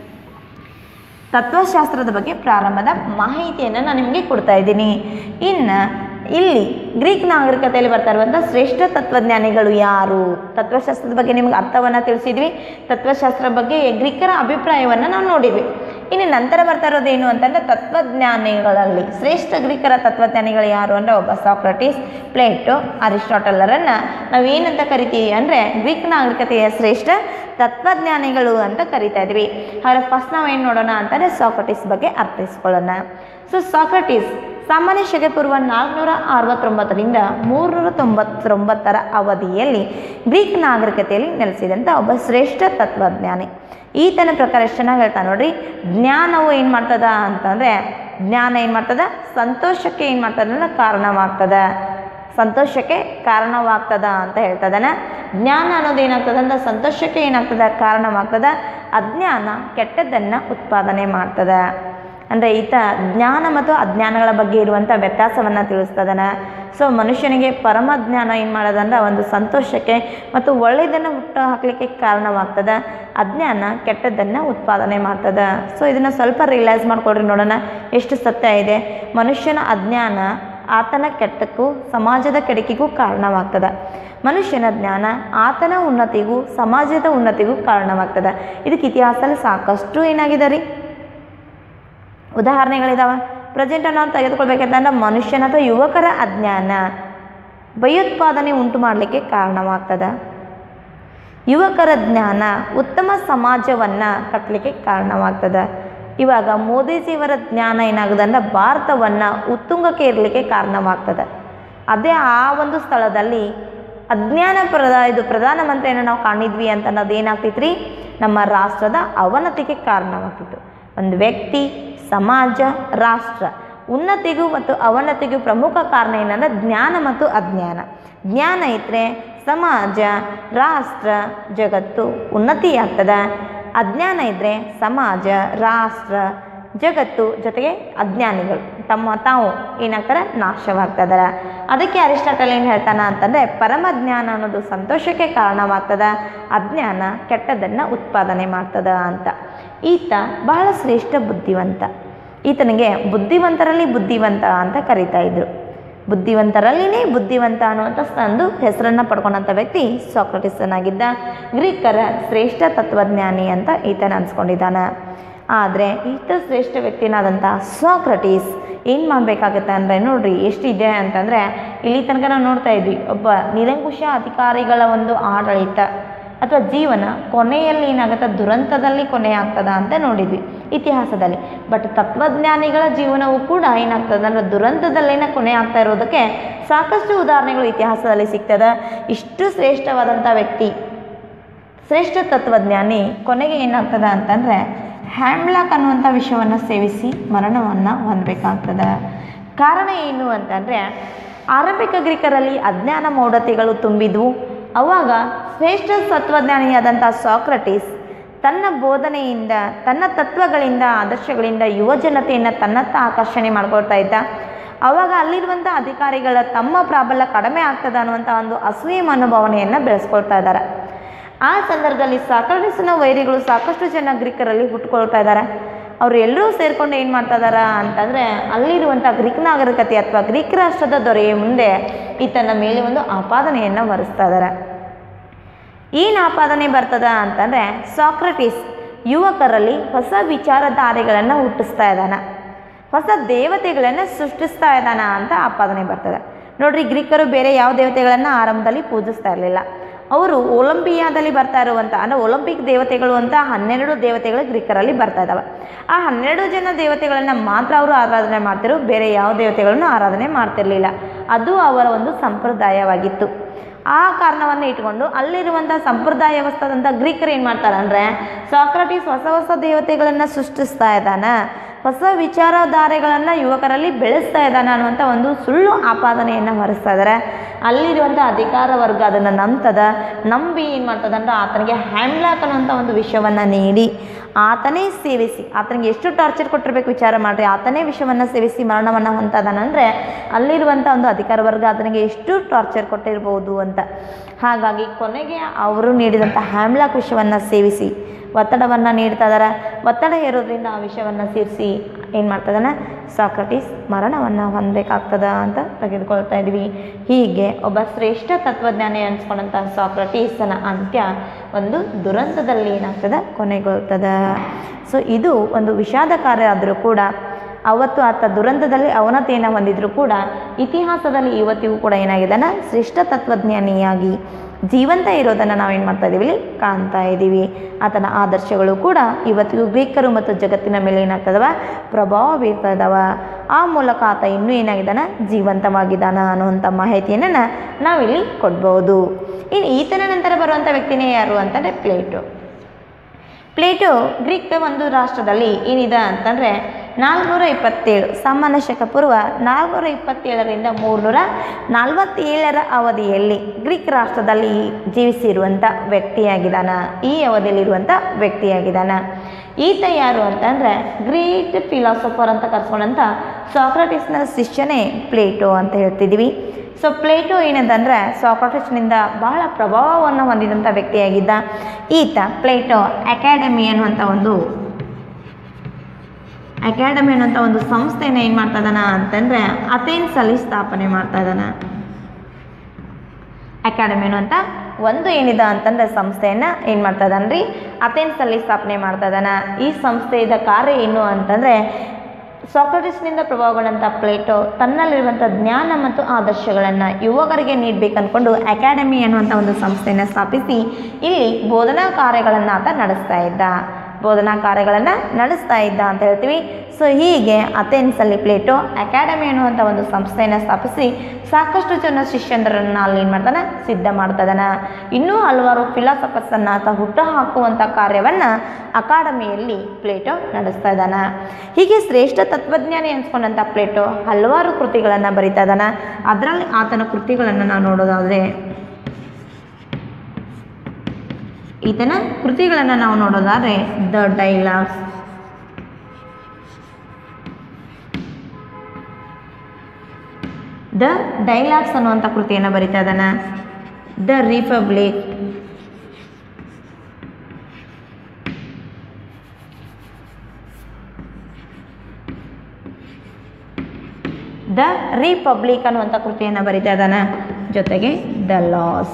S1: ತತ್ವಶಾಸ್ತ್ರದ ಬಗ್ಗೆ ಪ್ರಾರಂಭದ ಮಾಹಿತಿಯನ್ನು ನಾನು ನಿಮಗೆ ಕೊಡ್ತಾ ಇದ್ದೀನಿ ಇನ್ನು ಇಲ್ಲಿ ಗ್ರೀಕ್ ನಾಗರಿಕತೆಯಲ್ಲಿ ಬರ್ತಾ ಇರುವಂಥ ಶ್ರೇಷ್ಠ ತತ್ವಜ್ಞಾನಿಗಳು ಯಾರು ತತ್ವಶಾಸ್ತ್ರದ ಬಗ್ಗೆ ನಿಮ್ಗೆ ಅರ್ಥವನ್ನು ತಿಳಿಸಿದ್ವಿ ತತ್ವಶಾಸ್ತ್ರದ ಬಗ್ಗೆ ಗ್ರೀಕರ ಅಭಿಪ್ರಾಯವನ್ನು ನಾವು ನೋಡಿದ್ವಿ ಇನ್ನು ನಂತರ ಬರ್ತಾ ಇರೋದು ಏನು ಅಂತಂದರೆ ತತ್ವಜ್ಞಾನಿಗಳಲ್ಲಿ ಶ್ರೇಷ್ಠ ಗ್ರೀಕರ ತತ್ವಜ್ಞಾನಿಗಳು ಯಾರು ಅಂದರೆ ಒಬ್ಬ ಸಾಕ್ರಟೀಸ್ ಪ್ಲೇಟೋ ಅರಿಸ್ಟಾಟಲರನ್ನು ನಾವು ಏನಂತ ಕರಿತೀವಿ ಅಂದರೆ ಗ್ರೀಕ್ ನಾಗರಿಕತೆಯ ಶ್ರೇಷ್ಠ ತತ್ವಜ್ಞಾನಿಗಳು ಅಂತ ಕರಿತಾ ಇದ್ವಿ ಹಾಗಾದ್ರೆ ಫಸ್ಟ್ ನಾವು ಏನು ನೋಡೋಣ ಅಂತಂದರೆ ಸಾಕ್ರಟೀಸ್ ಬಗ್ಗೆ ಅರ್ಥೈಸ್ಕೊಳ್ಳೋಣ ಸೊ ಸಾಕ್ರಟೀಸ್ ಸಾಮಾನ್ಯ ಶಕೆ ಪೂರ್ವ ನಾಲ್ಕುನೂರ ಅರವತ್ತೊಂಬತ್ತರಿಂದ ಮೂರುನೂರ ತೊಂಬತ್ತೊಂಬತ್ತರ ಅವಧಿಯಲ್ಲಿ ಗ್ರೀಕ್ ನಾಗರಿಕತೆಯಲ್ಲಿ ನೆಲೆಸಿದಂಥ ಒಬ್ಬ ಶ್ರೇಷ್ಠ ತತ್ವಜ್ಞಾನಿ ಈತನ ಪ್ರಕಾರ ಎಷ್ಟು ಚೆನ್ನಾಗಿ ಹೇಳ್ತಾನೆ ನೋಡ್ರಿ ಜ್ಞಾನವು ಏನು ಮಾಡ್ತದ ಅಂತಂದರೆ ಜ್ಞಾನ ಏನು ಮಾಡ್ತದ ಸಂತೋಷಕ್ಕೆ ಏನು ಮಾಡ್ತದ ಅಂದ್ರೆ ಕಾರಣವಾಗ್ತದ ಸಂತೋಷಕ್ಕೆ ಕಾರಣವಾಗ್ತದ ಅಂತ ಹೇಳ್ತದನ ಜ್ಞಾನ ಅನ್ನೋದು ಏನಾಗ್ತದೆ ಅಂದ್ರೆ ಸಂತೋಷಕ್ಕೆ ಏನಾಗ್ತದ ಕಾರಣವಾಗ್ತದ ಅಜ್ಞಾನ ಕೆಟ್ಟದ್ದನ್ನು ಉತ್ಪಾದನೆ ಮಾಡ್ತದ ಅಂದರೆ ಈತ ಜ್ಞಾನ ಮತ್ತು ಅಜ್ಞಾನಗಳ ಬಗ್ಗೆ ಇರುವಂಥ ವ್ಯತ್ಯಾಸವನ್ನು ತಿಳಿಸ್ತದನ ಸೊ ಮನುಷ್ಯನಿಗೆ ಪರಮ ಜ್ಞಾನ ಏನು ಮಾಡೋದಂದ್ರೆ ಒಂದು ಸಂತೋಷಕ್ಕೆ ಮತ್ತು ಒಳ್ಳೆಯದನ್ನು ಹುಟ್ಟು ಹಾಕಲಿಕ್ಕೆ ಕಾರಣವಾಗ್ತದೆ ಅಜ್ಞಾನ ಕೆಟ್ಟದ್ದನ್ನು ಉತ್ಪಾದನೆ ಮಾಡ್ತದೆ ಸೊ ಇದನ್ನು ಸ್ವಲ್ಪ ರಿಯಲೈಸ್ ಮಾಡ್ಕೊಳ್ರಿ ನೋಡೋಣ ಎಷ್ಟು ಸತ್ಯ ಇದೆ ಮನುಷ್ಯನ ಅಜ್ಞಾನ ಆತನ ಕೆಟ್ಟಕ್ಕೂ ಸಮಾಜದ ಕೆಡಕಿಗೂ ಕಾರಣವಾಗ್ತದೆ ಮನುಷ್ಯನ ಜ್ಞಾನ ಆತನ ಉನ್ನತಿಗೂ ಸಮಾಜದ ಉನ್ನತಿಗೂ ಕಾರಣವಾಗ್ತದೆ ಇದಕ್ಕೆ ಇತಿಹಾಸದಲ್ಲಿ ಸಾಕಷ್ಟು ಏನಾಗಿದೆ ರೀ ಉದಾಹರಣೆಗಳಿದಾವೆ ಪ್ರೆಸೆಂಟನ್ನು ನಾವು ತೆಗೆದುಕೊಳ್ಬೇಕಂತಂದ್ರೆ ಮನುಷ್ಯನ ಅಥವಾ ಯುವಕರ ಅಜ್ಞಾನ ಭಯೋತ್ಪಾದನೆ ಉಂಟು ಮಾಡಲಿಕ್ಕೆ ಕಾರಣವಾಗ್ತದೆ ಯುವಕರ ಜ್ಞಾನ ಉತ್ತಮ ಸಮಾಜವನ್ನು ಕಟ್ಟಲಿಕ್ಕೆ ಕಾರಣವಾಗ್ತದೆ ಇವಾಗ ಮೋದಿಜಿಯವರ ಜ್ಞಾನ ಏನಾಗುತ್ತೆ ಅಂದ್ರೆ ಭಾರತವನ್ನು ಉತ್ತುಂಗಕ್ಕೆ ಇರಲಿಕ್ಕೆ ಕಾರಣವಾಗ್ತದೆ ಅದೇ ಆ ಒಂದು ಸ್ಥಳದಲ್ಲಿ ಅಜ್ಞಾನ ಪ್ರದ ಇದು ಪ್ರಧಾನಮಂತ್ರಿಯನ್ನು ನಾವು ಕಾಣಿದ್ವಿ ಅಂತ ಅನ್ನೋದು ಏನಾಗ್ತಿತ್ತು ರೀ ನಮ್ಮ ರಾಷ್ಟ್ರದ ಅವನತಿಗೆ ಕಾರಣವಾಗ್ತಿತ್ತು ಒಂದು ವ್ಯಕ್ತಿ ಸಮಾಜ ರಾಷ್ಟ್ರ ಉನ್ನತಿಗೂ ಮತ್ತು ಅವನತಿಗೂ ಪ್ರಮುಖ ಕಾರಣ ಏನಂದ್ರೆ ಜ್ಞಾನ ಮತ್ತು ಅಜ್ಞಾನ ಜ್ಞಾನ ಇದ್ದರೆ ಸಮಾಜ ರಾಷ್ಟ್ರ ಜಗತ್ತು ಉನ್ನತಿಯಾಗ್ತದೆ ಅಜ್ಞಾನ ಇದ್ದರೆ ಸಮಾಜ ರಾಷ್ಟ್ರ ಜಗತ್ತು ಜೊತೆಗೆ ಅಜ್ಞಾನಿಗಳು ತಮ್ಮ ತಾವು ಏನಾಗ್ತಾರೆ ನಾಶವಾಗ್ತದಾರ ಅದಕ್ಕೆ ಅರಿಸ್ಟಾಟಲ್ ಏನು ಹೇಳ್ತಾನ ಅಂತಂದರೆ ಪರಮ ಜ್ಞಾನ ಅನ್ನೋದು ಸಂತೋಷಕ್ಕೆ ಕಾರಣವಾಗ್ತದ ಅಜ್ಞಾನ ಕೆಟ್ಟದನ್ನು ಉತ್ಪಾದನೆ ಮಾಡ್ತದ ಅಂತ ಈತ ಬಹಳ ಶ್ರೇಷ್ಠ ಬುದ್ಧಿವಂತ ಈತನಿಗೆ ಬುದ್ಧಿವಂತರಲ್ಲಿ ಬುದ್ಧಿವಂತ ಅಂತ ಕರೀತಾ ಇದ್ರು ಬುದ್ಧಿವಂತರಲ್ಲಿನೇ ಬುದ್ಧಿವಂತ ಅನ್ನುವಂಥ ಒಂದು ಹೆಸರನ್ನು ಪಡ್ಕೊಂಡಂಥ ವ್ಯಕ್ತಿ ಸಾಕ್ರಟಿಸನಾಗಿದ್ದ ಗ್ರೀಕರ ಶ್ರೇಷ್ಠ ತತ್ವಜ್ಞಾನಿ ಅಂತ ಈತನ ಅನ್ಸ್ಕೊಂಡಿದ್ದಾನೆ ಆದರೆ ಈತ ಶ್ರೇಷ್ಠ ವ್ಯಕ್ತಿನಾದಂಥ ಸಾಕ್ರಟೀಸ್ ಏನು ಮಾಡಬೇಕಾಗತ್ತೆ ಅಂದರೆ ನೋಡ್ರಿ ಎಷ್ಟಿದೆ ಅಂತಂದರೆ ಇಲ್ಲಿ ತನಕ ನಾವು ನೋಡ್ತಾ ಇದ್ವಿ ಒಬ್ಬ ನಿರಂಕುಶ ಅಧಿಕಾರಿಗಳ ಒಂದು ಆಡಳಿತ ಅಥವಾ ಜೀವನ ಕೊನೆಯಲ್ಲಿ ಏನಾಗುತ್ತೆ ದುರಂತದಲ್ಲಿ ಕೊನೆ ಆಗ್ತದ ಅಂತ ನೋಡಿದ್ವಿ ಇತಿಹಾಸದಲ್ಲಿ ಬಟ್ ತತ್ವಜ್ಞಾನಿಗಳ ಜೀವನವು ಕೂಡ ಏನಾಗ್ತದೆ ಅಂದರೆ ದುರಂತದಲ್ಲೇನ ಕೊನೆ ಆಗ್ತಾ ಇರೋದಕ್ಕೆ ಸಾಕಷ್ಟು ಉದಾಹರಣೆಗಳು ಇತಿಹಾಸದಲ್ಲಿ ಸಿಗ್ತದೆ ಇಷ್ಟು ಶ್ರೇಷ್ಠವಾದಂಥ ವ್ಯಕ್ತಿ ಶ್ರೇಷ್ಠ ತತ್ವಜ್ಞಾನಿ ಕೊನೆಗೆ ಏನಾಗ್ತದೆ ಅಂತಂದರೆ ಹ್ಯಾಮ್ಲಾಕ್ ಅನ್ನುವಂಥ ವಿಷಯವನ್ನು ಸೇವಿಸಿ ಮರಣವನ್ನು ಹೊಂದಬೇಕಾಗ್ತದೆ ಕಾರಣ ಏನು ಅಂತಂದರೆ ಆರಂಭಿಕ ಗ್ರೀಕರಲ್ಲಿ ಅಜ್ಞಾನ ಮೌಢತೆಗಳು ತುಂಬಿದ್ವು ಅವಾಗ ಶ್ರೇಷ್ಠ ತತ್ವಜ್ಞಾನಿಯಾದಂಥ ಸಾಕ್ರಟೀಸ್ ತನ್ನ ಬೋಧನೆಯಿಂದ ತನ್ನ ತತ್ವಗಳಿಂದ ಆದರ್ಶಗಳಿಂದ ಯುವ ಜನತೆಯನ್ನು ತನ್ನತ್ತ ಆಕರ್ಷಣೆ ಮಾಡ್ಕೊಳ್ತಾ ಇದ್ದ ಅವಾಗ ಅಲ್ಲಿರುವಂಥ ಅಧಿಕಾರಿಗಳ ತಮ್ಮ ಪ್ರಾಬಲ್ಯ ಕಡಿಮೆ ಆಗ್ತದೆ ಅನ್ನುವಂಥ ಒಂದು ಅಸೂಯೆ ಮನೋಭಾವನೆಯನ್ನು ಬೆಳೆಸ್ಕೊಳ್ತಾ ಇದ್ದಾರೆ ಆ ಸಂದರ್ಭದಲ್ಲಿ ಸಾಕ್ರಟಿಸ್ನ ವೈರಿಗಳು ಸಾಕಷ್ಟು ಜನ ಗ್ರೀಕರಲ್ಲಿ ಹುಟ್ಕೊಳ್ತಾ ಇದ್ದಾರೆ ಅವರು ಎಲ್ಲರೂ ಸೇರ್ಕೊಂಡು ಏನು ಮಾಡ್ತಾ ಇದಾರ ಅಂತಂದರೆ ಅಲ್ಲಿರುವಂಥ ಗ್ರೀಕ್ ನಾಗರಿಕತೆ ಅಥವಾ ಗ್ರೀಕ್ ರಾಷ್ಟ್ರದ ದೊರೆಯ ಮುಂದೆ ಈತನ ಮೇಲೆ ಒಂದು ಆಪಾದನೆಯನ್ನು ಹೊರಿಸ್ತಾ ಇದ್ದಾರೆ ಏನು ಆಪಾದನೆ ಬರ್ತದ ಅಂತಂದರೆ ಸಾಕ್ರಟಿಸ್ ಯುವಕರಲ್ಲಿ ಹೊಸ ವಿಚಾರಧಾರೆಗಳನ್ನು ಹುಟ್ಟಿಸ್ತಾ ಇದ್ದಾನೆ ಹೊಸ ದೇವತೆಗಳನ್ನು ಸೃಷ್ಟಿಸ್ತಾ ಇದ್ದಾನ ಅಂತ ಆಪಾದನೆ ಬರ್ತದೆ ನೋಡ್ರಿ ಗ್ರೀಕರು ಬೇರೆ ಯಾವ ದೇವತೆಗಳನ್ನು ಆರಂಭದಲ್ಲಿ ಪೂಜಿಸ್ತಾ ಇರಲಿಲ್ಲ ಅವರು ಒಲಂಪಿಯಾದಲ್ಲಿ ಬರ್ತಾ ಇರುವಂಥ ಅಂದರೆ ಒಲಿಂಪಿಕ್ ದೇವತೆಗಳು ಅಂತ ಹನ್ನೆರಡು ದೇವತೆಗಳು ಗ್ರೀಕರಲ್ಲಿ ಬರ್ತಾ ಇದ್ದಾವೆ ಆ ಹನ್ನೆರಡು ಜನ ದೇವತೆಗಳನ್ನು ಮಾತ್ರ ಅವರು ಆರಾಧನೆ ಮಾಡ್ತಿರು ಬೇರೆ ಯಾವ ದೇವತೆಗಳನ್ನು ಆರಾಧನೆ ಮಾಡ್ತಿರ್ಲಿಲ್ಲ ಅದು ಅವರ ಒಂದು ಸಂಪ್ರದಾಯವಾಗಿತ್ತು ಆ ಕಾರಣವನ್ನು ಇಟ್ಕೊಂಡು ಅಲ್ಲಿರುವಂಥ ಸಂಪ್ರದಾಯವಸ್ಥಾದಂಥ ಗ್ರೀಕರು ಏನು ಮಾಡ್ತಾರೆ ಅಂದರೆ ಸಾಕ್ರಟೀಸ್ ಹೊಸ ಹೊಸ ದೇವತೆಗಳನ್ನು ಸೃಷ್ಟಿಸ್ತಾ ಇದ್ದಾನೆ ಹೊಸ ವಿಚಾರಧಾರೆಗಳನ್ನು ಯುವಕರಲ್ಲಿ ಬೆಳೆಸ್ತಾ ಇದ್ದಾನೆ ಅನ್ನುವಂಥ ಒಂದು ಸುಳ್ಳು ಆಪಾದನೆಯನ್ನು ಹೊರಿಸ್ತಾ ಇದ್ದಾರೆ ಅಲ್ಲಿರುವಂಥ ಅಧಿಕಾರ ವರ್ಗ ಅದನ್ನು ನಂಬ್ತದ ನಂಬಿ ಏನು ಮಾಡ್ತದೆ ಅಂದ್ರೆ ಆತನಿಗೆ ಹ್ಯಾಂಡ್ಲಾಕ್ ಅನ್ನುವಂಥ ಒಂದು ವಿಷಯವನ್ನು ನೀಡಿ ಆತನೇ ಸೇವಿಸಿ ಆತನಿಗೆ ಎಷ್ಟು ಟಾರ್ಚರ್ ಕೊಟ್ಟಿರ್ಬೇಕು ವಿಚಾರ ಮಾಡಿರಿ ಆತನೇ ವಿಷವನ್ನು ಸೇವಿಸಿ ಮರಣವನ್ನು ಹೊಂತದಾನಂದರೆ ಅಲ್ಲಿರುವಂಥ ಒಂದು ಅಧಿಕಾರ ವರ್ಗ ಆತನಿಗೆ ಎಷ್ಟು ಟಾರ್ಚರ್ ಕೊಟ್ಟಿರ್ಬೋದು ಅಂತ ಹಾಗಾಗಿ ಕೊನೆಗೆ ಅವರು ನೀಡಿದಂಥ ಹ್ಯಾಮ್ಲಾಕ್ ವಿಷವನ್ನು ಸೇವಿಸಿ ಒತ್ತಡವನ್ನು ನೀಡ್ತಾ ಇದ್ದಾರೆ ಒತ್ತಡ ಹೇರೋದ್ರಿಂದ ಆ ವಿಷಯವನ್ನು ಸೇರಿಸಿ ಏನು ಮಾಡ್ತದಾನೆ ಸಾಕ್ರಟೀಸ್ ಮರಣವನ್ನು ಹೊಂದಬೇಕಾಗ್ತದ ಅಂತ ತೆಗೆದುಕೊಳ್ತಾ ಇದ್ವಿ ಹೀಗೆ ಒಬ್ಬ ಶ್ರೇಷ್ಠ ತತ್ವಜ್ಞಾನಿ ಅನ್ಸ್ಕೊಂಡಂಥ ಸಾಕ್ರಟೀಸನ ಅಂತ್ಯ ಒಂದು ದುರಂತದಲ್ಲಿ ಏನಾಗ್ತದೆ ಕೊನೆಗೊಳ್ತದ ಸೊ ಇದು ಒಂದು ವಿಷಾದಕಾರಿ ಆದರೂ ಕೂಡ ಅವತ್ತು ಆತ ದುರಂತದಲ್ಲಿ ಅವನತೆಯನ್ನು ಹೊಂದಿದ್ರು ಕೂಡ ಇತಿಹಾಸದಲ್ಲಿ ಇವತ್ತಿಗೂ ಕೂಡ ಏನಾಗಿದ್ದಾನೆ ಶ್ರೇಷ್ಠ ತತ್ವಜ್ಞಾನಿಯಾಗಿ ಜೀವಂತ ಇರೋದನ್ನು ನಾವೇನು ಮಾಡ್ತಾ ಇದ್ದೀವಿ ಇಲ್ಲಿ ಕಾಣ್ತಾ ಇದ್ದೀವಿ ಆತನ ಆದರ್ಶಗಳು ಕೂಡ ಇವತ್ತಿಗೂ ಗ್ರೀಕರು ಮತ್ತು ಜಗತ್ತಿನ ಮೇಲೆ ಏನಾಗ್ತದವ ಪ್ರಭಾವ ಬೀರ್ತಾ ಇದ್ದಾವ ಆ ಮೂಲಕ ಆತ ಇನ್ನೂ ಏನಾಗಿದ್ದಾನ ಜೀವಂತವಾಗಿದ್ದಾನ ಅನ್ನುವಂಥ ಮಾಹಿತಿಯನ್ನು ನಾವಿಲ್ಲಿ ಕೊಡ್ಬೋದು ಇನ್ನು ಈತನ ನಂತರ ಬರುವಂಥ ವ್ಯಕ್ತಿನೇ ಯಾರು ಅಂತಂದರೆ ಪ್ಲೇಟು ಪ್ಲೇಟು ಗ್ರೀಕ್ ಒಂದು ರಾಷ್ಟ್ರದಲ್ಲಿ ಏನಿದೆ ಅಂತಂದರೆ ನಾಲ್ಕುನೂರ ಇಪ್ಪತ್ತೇಳು ಸಾಮಾನ್ಯ ಶಕ ಪೂರ್ವ ನಾಲ್ಕುನೂರ ಇಪ್ಪತ್ತೇಳರಿಂದ ಮೂರುನೂರ ನಲವತ್ತೇಳರ ಅವಧಿಯಲ್ಲಿ ಗ್ರೀಕ್ ರಾಷ್ಟ್ರದಲ್ಲಿ ಜೀವಿಸಿರುವಂಥ ವ್ಯಕ್ತಿಯಾಗಿದ್ದಾನ ಈ ಅವಧಿಯಲ್ಲಿರುವಂಥ ವ್ಯಕ್ತಿಯಾಗಿದ್ದಾನ ಈತ ಯಾರು ಅಂತಂದರೆ ಗ್ರೇಟ್ ಫಿಲಾಸಫರ್ ಅಂತ ಕರ್ಸ್ಕೊಂಡಂಥ ಸಾಕ್ರಟಿಸ್ನ ಶಿಷ್ಯನೇ ಪ್ಲೇಟೋ ಅಂತ ಹೇಳ್ತಿದ್ವಿ ಸೊ ಪ್ಲೇಟೋ ಏನಂತಂದರೆ ಸಾಕ್ರಟಿಸ್ನಿಂದ ಬಹಳ ಪ್ರಭಾವವನ್ನು ಹೊಂದಿದಂಥ ವ್ಯಕ್ತಿಯಾಗಿದ್ದ ಈತ ಪ್ಲೇಟೋ ಅಕಾಡೆಮಿ ಅನ್ನುವಂಥ ಒಂದು ಅಕಾಡೆಮಿ ಅನ್ನೋಂಥ ಒಂದು ಸಂಸ್ಥೆನ ಏನು ಮಾಡ್ತಾ ಇದ್ದಾನ ಅಂತಂದರೆ ಅಥೆನ್ಸಲ್ಲಿ ಸ್ಥಾಪನೆ ಮಾಡ್ತಾ ಇದ್ದಾನ ಅಕಾಡೆಮಿ ಅನ್ನುವಂಥ ಒಂದು ಏನಿದೆ ಅಂತಂದ್ರೆ ಸಂಸ್ಥೆಯನ್ನು ಏನು ಮಾಡ್ತಾ ಇದ್ದಾನೆ ರೀ ಅಥೆನ್ಸಲ್ಲಿ ಸ್ಥಾಪನೆ ಮಾಡ್ತಾ ಇದ್ದಾನ ಈ ಸಂಸ್ಥೆಯ ಕಾರ್ಯ ಏನು ಅಂತಂದರೆ ಸಾಕ್ರಟಿಸ್ನಿಂದ ಪ್ರಭಾವಗೊಂಡಂಥ ಪ್ಲೇಟೋ ತನ್ನಲ್ಲಿರುವಂಥ ಜ್ಞಾನ ಮತ್ತು ಆದರ್ಶಗಳನ್ನು ಯುವಕರಿಗೆ ನೀಡಬೇಕು ಅಂದ್ಕೊಂಡು ಅಕಾಡೆಮಿ ಅನ್ನುವಂಥ ಒಂದು ಸಂಸ್ಥೆಯನ್ನು ಸ್ಥಾಪಿಸಿ ಇಲ್ಲಿ ಬೋಧನಾ ಕಾರ್ಯಗಳನ್ನು ಆತ ನಡೆಸ್ತಾ ಇದ್ದ ಬೋಧನಾ ಕಾರ್ಯಗಳನ್ನು ನಡೆಸ್ತಾ ಇದ್ದ ಅಂತ ಹೇಳ್ತೀವಿ ಸೊ ಹೀಗೆ ಅಥೆನ್ಸಲ್ಲಿ ಪ್ಲೇಟೋ ಅಕಾಡೆಮಿ ಅನ್ನುವಂಥ ಒಂದು ಸಂಸ್ಥೆಯನ್ನು ಸ್ಥಾಪಿಸಿ ಸಾಕಷ್ಟು ಜನ ಶಿಷ್ಯಂದ್ರನ್ನು ಅಲ್ಲಿ ಏನು ಮಾಡ್ತಾನೆ ಸಿದ್ಧ ಮಾಡ್ತಾ ಇದ್ದಾನೆ ಇನ್ನೂ ಹಲವಾರು ಫಿಲಾಸಫರ್ಸನ್ನು ಆತ ಹುಟ್ಟು ಹಾಕುವಂಥ ಕಾರ್ಯವನ್ನು ಅಕಾಡೆಮಿಯಲ್ಲಿ ಪ್ಲೇಟೋ ನಡೆಸ್ತಾ ಇದ್ದಾನೆ ಹೀಗೆ ಶ್ರೇಷ್ಠ ತತ್ವಜ್ಞಾನಿ ಅನ್ಸ್ಕೊಂಡಂಥ ಪ್ಲೇಟೋ ಹಲವಾರು ಕೃತಿಗಳನ್ನು ಬರಿತಾ ಇದ್ದಾನೆ ಅದರಲ್ಲಿ ಆತನ ಕೃತಿಗಳನ್ನು ನಾವು ನೋಡೋದಾದರೆ ಈತನ ಕೃತಿಗಳನ್ನು ನಾವು ನೋಡೋದಾದರೆ ದ ಡೈಲಾಗ್ಸ್ ದ ಡೈಲಾಗ್ಸ್ ಅನ್ನುವಂಥ ಕೃತಿಯನ್ನು ಬರಿತಾ ಇದ್ದಾನೆ ದ ರಿಪಬ್ಲಿಕ್ ದ ರಿಪಬ್ಲಿಕ್ ಅನ್ನುವಂಥ ಕೃತಿಯನ್ನು ಬರಿತಾ ಇದ್ದಾನೆ ಜೊತೆಗೆ ದ ಲಾಸ್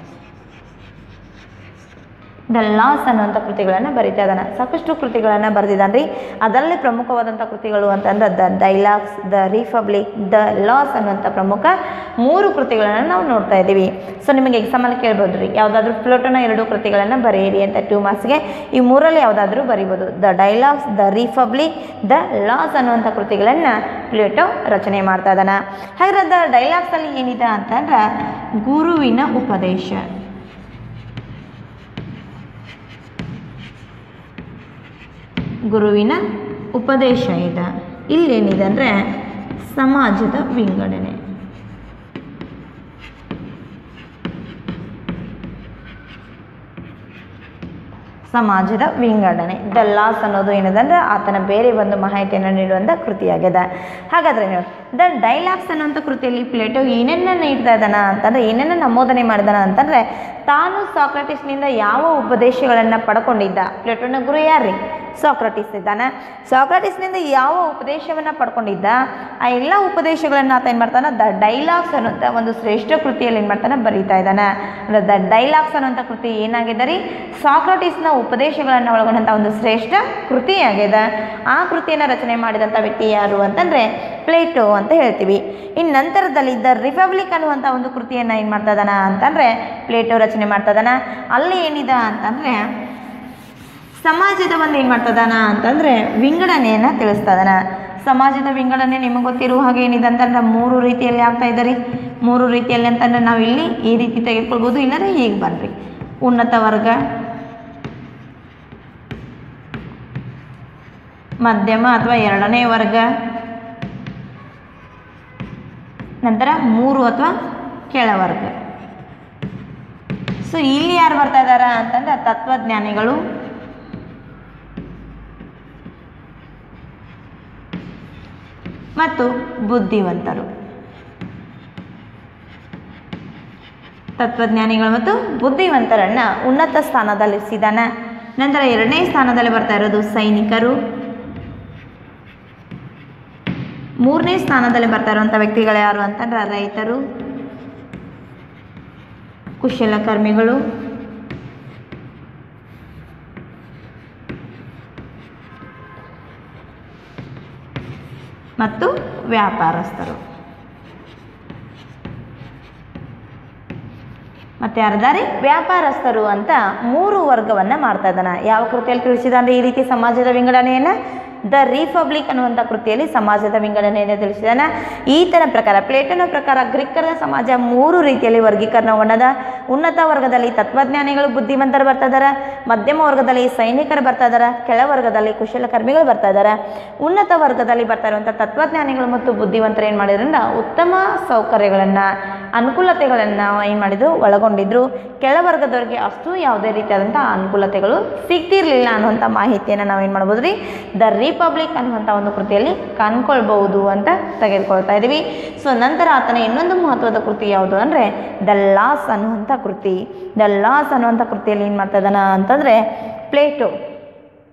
S1: ದ ಲಾಸ್ ಅನ್ನುವಂಥ ಕೃತಿಗಳನ್ನು ಬರಿತಾ ಇದ್ದಾನೆ ಸಾಕಷ್ಟು ಕೃತಿಗಳನ್ನು ಬರೆದಿದ್ದಾನೆ ರೀ ಅದರಲ್ಲಿ ಪ್ರಮುಖವಾದಂಥ ಕೃತಿಗಳು ಅಂತಂದ್ರೆ the dialogues the Republic the Laws ಅನ್ನುವಂಥ ಪ್ರಮುಖ ಮೂರು ಕೃತಿಗಳನ್ನು ನಾವು ನೋಡ್ತಾ ಇದ್ದೀವಿ ಸೊ ನಿಮಗೆ ಎಕ್ಸಾಮಲ್ಲಿ ಕೇಳ್ಬೋದು ರೀ ಯಾವುದಾದ್ರೂ ಪ್ಲೋಟೋನ ಎರಡು ಕೃತಿಗಳನ್ನು ಬರೆಯಿರಿ ಅಂತ ಟೂ ಮಾರ್ಕ್ಸ್ಗೆ ಈ ಮೂರಲ್ಲಿ ಯಾವುದಾದ್ರೂ ಬರಿಬೋದು the dialogues the Republic the Laws ಅನ್ನುವಂಥ ಕೃತಿಗಳನ್ನು ಪ್ಲೇಟೋ ರಚನೆ ಮಾಡ್ತಾ ಇದ್ದಾನೆ ಹಾಗಾದ್ರೆ ದ ಡೈಲಾಗ್ಸಲ್ಲಿ ಏನಿದೆ ಅಂತಂದ್ರೆ ಗುರುವಿನ ಉಪದೇಶ ಗುರುವಿನ ಉಪದೇಶ ಇದೆ ಇಲ್ಲೇನಿದೆ ಅಂದರೆ ಸಮಾಜದ ವಿಂಗಡಣೆ ಸಮಾಜದ ವಿಂಗಡಣೆ ದ ಲಾಸ್ ಅನ್ನೋದು ಏನಿದೆ ಅಂದರೆ ಆತನ ಬೇರೆ ಒಂದು ಮಾಹಿತಿಯನ್ನು ನೀಡುವಂಥ ಕೃತಿಯಾಗಿದೆ ಹಾಗಾದರೆ ನೋಡಿ ದ ಡೈಲಾಗ್ಸ್ ಅನ್ನುವಂಥ ಕೃತಿಯಲ್ಲಿ ಪ್ಲೇಟೋ ಏನೇನ ನೀಡ್ತಾ ಇದ್ದಾನ ಅಂತಂದರೆ ಏನೇನ ನಮೂದನೆ ಮಾಡಿದಾನ ಅಂತಂದರೆ ತಾನು ಸಾಕ್ರಟಿಸ್ನಿಂದ ಯಾವ ಉಪದೇಶಗಳನ್ನು ಪಡ್ಕೊಂಡಿದ್ದ ಪ್ಲೇಟೋನ ಗುರು ಯಾರ್ರಿ ಸಾಕ್ರಟಿಸ್ ಇದ್ದಾನೆ ಸಾಕ್ರಟಿಸ್ನಿಂದ ಯಾವ ಉಪದೇಶವನ್ನು ಪಡ್ಕೊಂಡಿದ್ದ ಆ ಎಲ್ಲ ಉಪದೇಶಗಳನ್ನು ಆತ ಏನು ಮಾಡ್ತಾನೆ ದ ಡೈಲಾಗ್ಸ್ ಅನ್ನುವಂಥ ಒಂದು ಶ್ರೇಷ್ಠ ಕೃತಿಯಲ್ಲಿ ಏನು ಮಾಡ್ತಾನೆ ಬರೀತಾ ಇದ್ದಾನೆ ಅಂದರೆ ದ ಡೈಲಾಗ್ಸ್ ಅನ್ನುವಂಥ ಕೃತಿ ಏನಾಗಿದೆ ರೀ ಸಾಕ್ರಟಿಸ್ನ ಉಪದೇಶಗಳನ್ನು ಒಳಗೊಂಡಂಥ ಒಂದು ಶ್ರೇಷ್ಠ ಕೃತಿಯಾಗಿದೆ ಆ ಕೃತಿಯನ್ನು ರಚನೆ ಮಾಡಿದಂಥ ವ್ಯಕ್ತಿ ಯಾರು ಅಂತಂದರೆ ಪ್ಲೇಟೋ ಅಂತ ಹೇಳ್ತೀವಿ ಇನ್ನು ನಂತರದಲ್ಲಿ ದ ರಿಪಬ್ಲಿಕ್ ಅನ್ನುವಂಥ ಒಂದು ಕೃತಿಯನ್ನು ಏನು ಮಾಡ್ತಾ ಇದ್ದಾನ ಅಂತಂದರೆ ಪ್ಲೇಟೋ ರಚನೆ ಮಾಡ್ತಾ ಇದ್ದಾನ ಅಲ್ಲಿ ಏನಿದೆ ಅಂತಂದರೆ ಸಮಾಜದ ಒಂದು ಏನು ಮಾಡ್ತದಾನ ಅಂತಂದರೆ ವಿಂಗಡಣೆಯನ್ನು ತಿಳಿಸ್ತಾ ಇದ್ದಾನ ಸಮಾಜದ ವಿಂಗಡಣೆ ನಿಮಗೆ ಗೊತ್ತಿರುವ ಹಾಗೆ ಏನಿದೆ ಅಂತಂದ್ರೆ ಮೂರು ರೀತಿಯಲ್ಲಿ ಆಗ್ತಾ ಇದ್ದಾರೆ ಮೂರು ರೀತಿಯಲ್ಲಿ ಅಂತಂದ್ರೆ ನಾವು ಇಲ್ಲಿ ಈ ರೀತಿ ತೆಗೆದುಕೊಳ್ಬೋದು ಇಲ್ಲದ್ರೆ ಹೀಗೆ ಬನ್ರಿ ಉನ್ನತ ವರ್ಗ ಮಧ್ಯಮ ಅಥವಾ ಎರಡನೇ ವರ್ಗ ನಂತರ ಮೂರು ಅಥವಾ ಕೆಳವರ್ಗ ಸೊ ಇಲ್ಲಿ ಯಾರು ಬರ್ತಾ ಇದ್ದಾರ ಅಂತಂದ್ರೆ ತತ್ವಜ್ಞಾನಿಗಳು ಮತ್ತು ಬುದ್ಧಿವಂತರು ತತ್ವಜ್ಞಾನಿಗಳು ಮತ್ತು ಬುದ್ಧಿವಂತರನ್ನ ಉನ್ನತ ಸ್ಥಾನದಲ್ಲಿರಿಸಿದಾನ ನಂತರ ಎರಡನೇ ಸ್ಥಾನದಲ್ಲಿ ಬರ್ತಾ ಇರೋದು ಸೈನಿಕರು ಮೂರನೇ ಸ್ಥಾನದಲ್ಲಿ ಬರ್ತಾ ಇರುವಂಥ ವ್ಯಕ್ತಿಗಳು ಯಾರು ಅಂತಂದ್ರೆ ರೈತರು ಕುಶಲಕರ್ಮಿಗಳು ಮತ್ತು ವ್ಯಾಪಾರಸ್ಥರು ಮತ್ತು ಯಾರದಾರಿ ವ್ಯಾಪಾರಸ್ಥರು ಅಂತ ಮೂರು ವರ್ಗವನ್ನು ಮಾಡ್ತಾ ಇದ್ದಾನೆ ಯಾವ ಕೃತಿಯಲ್ಲಿ ತಿಳಿಸಿದಾನೆ ಈ ರೀತಿ ಸಮಾಜದ ವಿಂಗಡಣೆಯನ್ನು ದ ರಿಪಬ್ಲಿಕ್ ಅನ್ನುವಂಥ ಕೃತಿಯಲ್ಲಿ ಸಮಾಜದ ವಿಂಗಡಣೆಯನ್ನು ತಿಳಿಸಿದಾನೆ ಈತನ ಪ್ರಕಾರ ಪ್ಲೇಟನ ಪ್ರಕಾರ ಗ್ರೀಕರ ಸಮಾಜ ಮೂರು ರೀತಿಯಲ್ಲಿ ವರ್ಗೀಕರಣಗೊಂಡದ ಉನ್ನತ ವರ್ಗದಲ್ಲಿ ತತ್ವಜ್ಞಾನಿಗಳು ಬುದ್ಧಿವಂತರು ಬರ್ತಾ ಇದ್ದಾರೆ ಮಧ್ಯಮ ವರ್ಗದಲ್ಲಿ ಸೈನಿಕರು ಬರ್ತಾ ಇದ್ದಾರೆ ಕೆಳವರ್ಗದಲ್ಲಿ ಕುಶಲಕರ್ಮಿಗಳು ಬರ್ತಾ ಇದ್ದಾರೆ ಉನ್ನತ ವರ್ಗದಲ್ಲಿ ಬರ್ತಾ ಇರುವಂಥ ತತ್ವಜ್ಞಾನಿಗಳು ಮತ್ತು ಬುದ್ಧಿವಂತರು ಏನು ಮಾಡಿದ್ರಿಂದ ಉತ್ತಮ ಸೌಕರ್ಯಗಳನ್ನು ಅನುಕೂಲತೆಗಳನ್ನು ಏನು ಮಾಡಿದ್ರು ಒಳಗೊಂಡಿದ್ರು ಕೆಳವರ್ಗದವ್ರಿಗೆ ಅಷ್ಟು ಯಾವುದೇ ರೀತಿಯಾದಂಥ ಅನುಕೂಲತೆಗಳು ಸಿಗ್ತಿರ್ಲಿಲ್ಲ ಅನ್ನುವಂಥ ಮಾಹಿತಿಯನ್ನು ನಾವು ಏನು ಮಾಡ್ಬೋದು ರೀ ದ ರಿಪಬ್ಲಿಕ್ ಅನ್ನುವಂಥ ಒಂದು ಕೃತಿಯಲ್ಲಿ ಕಂಡ್ಕೊಳ್ಬಹುದು ಅಂತ ತೆಗೆದುಕೊಳ್ತಾ ಇದ್ದೀವಿ ಸೊ ನಂತರ ಆತನ ಇನ್ನೊಂದು ಮಹತ್ವದ ಕೃತಿ ಯಾವುದು ಅಂದರೆ ದ ಲಾಸ್ ಅನ್ನುವಂಥ ಕೃತಿ ದ ಲಾಸ್ ಅನ್ನುವಂಥ ಕೃತಿಯಲ್ಲಿ ಏನು ಮಾಡ್ತಾ ಇದ್ದಾನ ಅಂತಂದರೆ ಪ್ಲೇಟೋ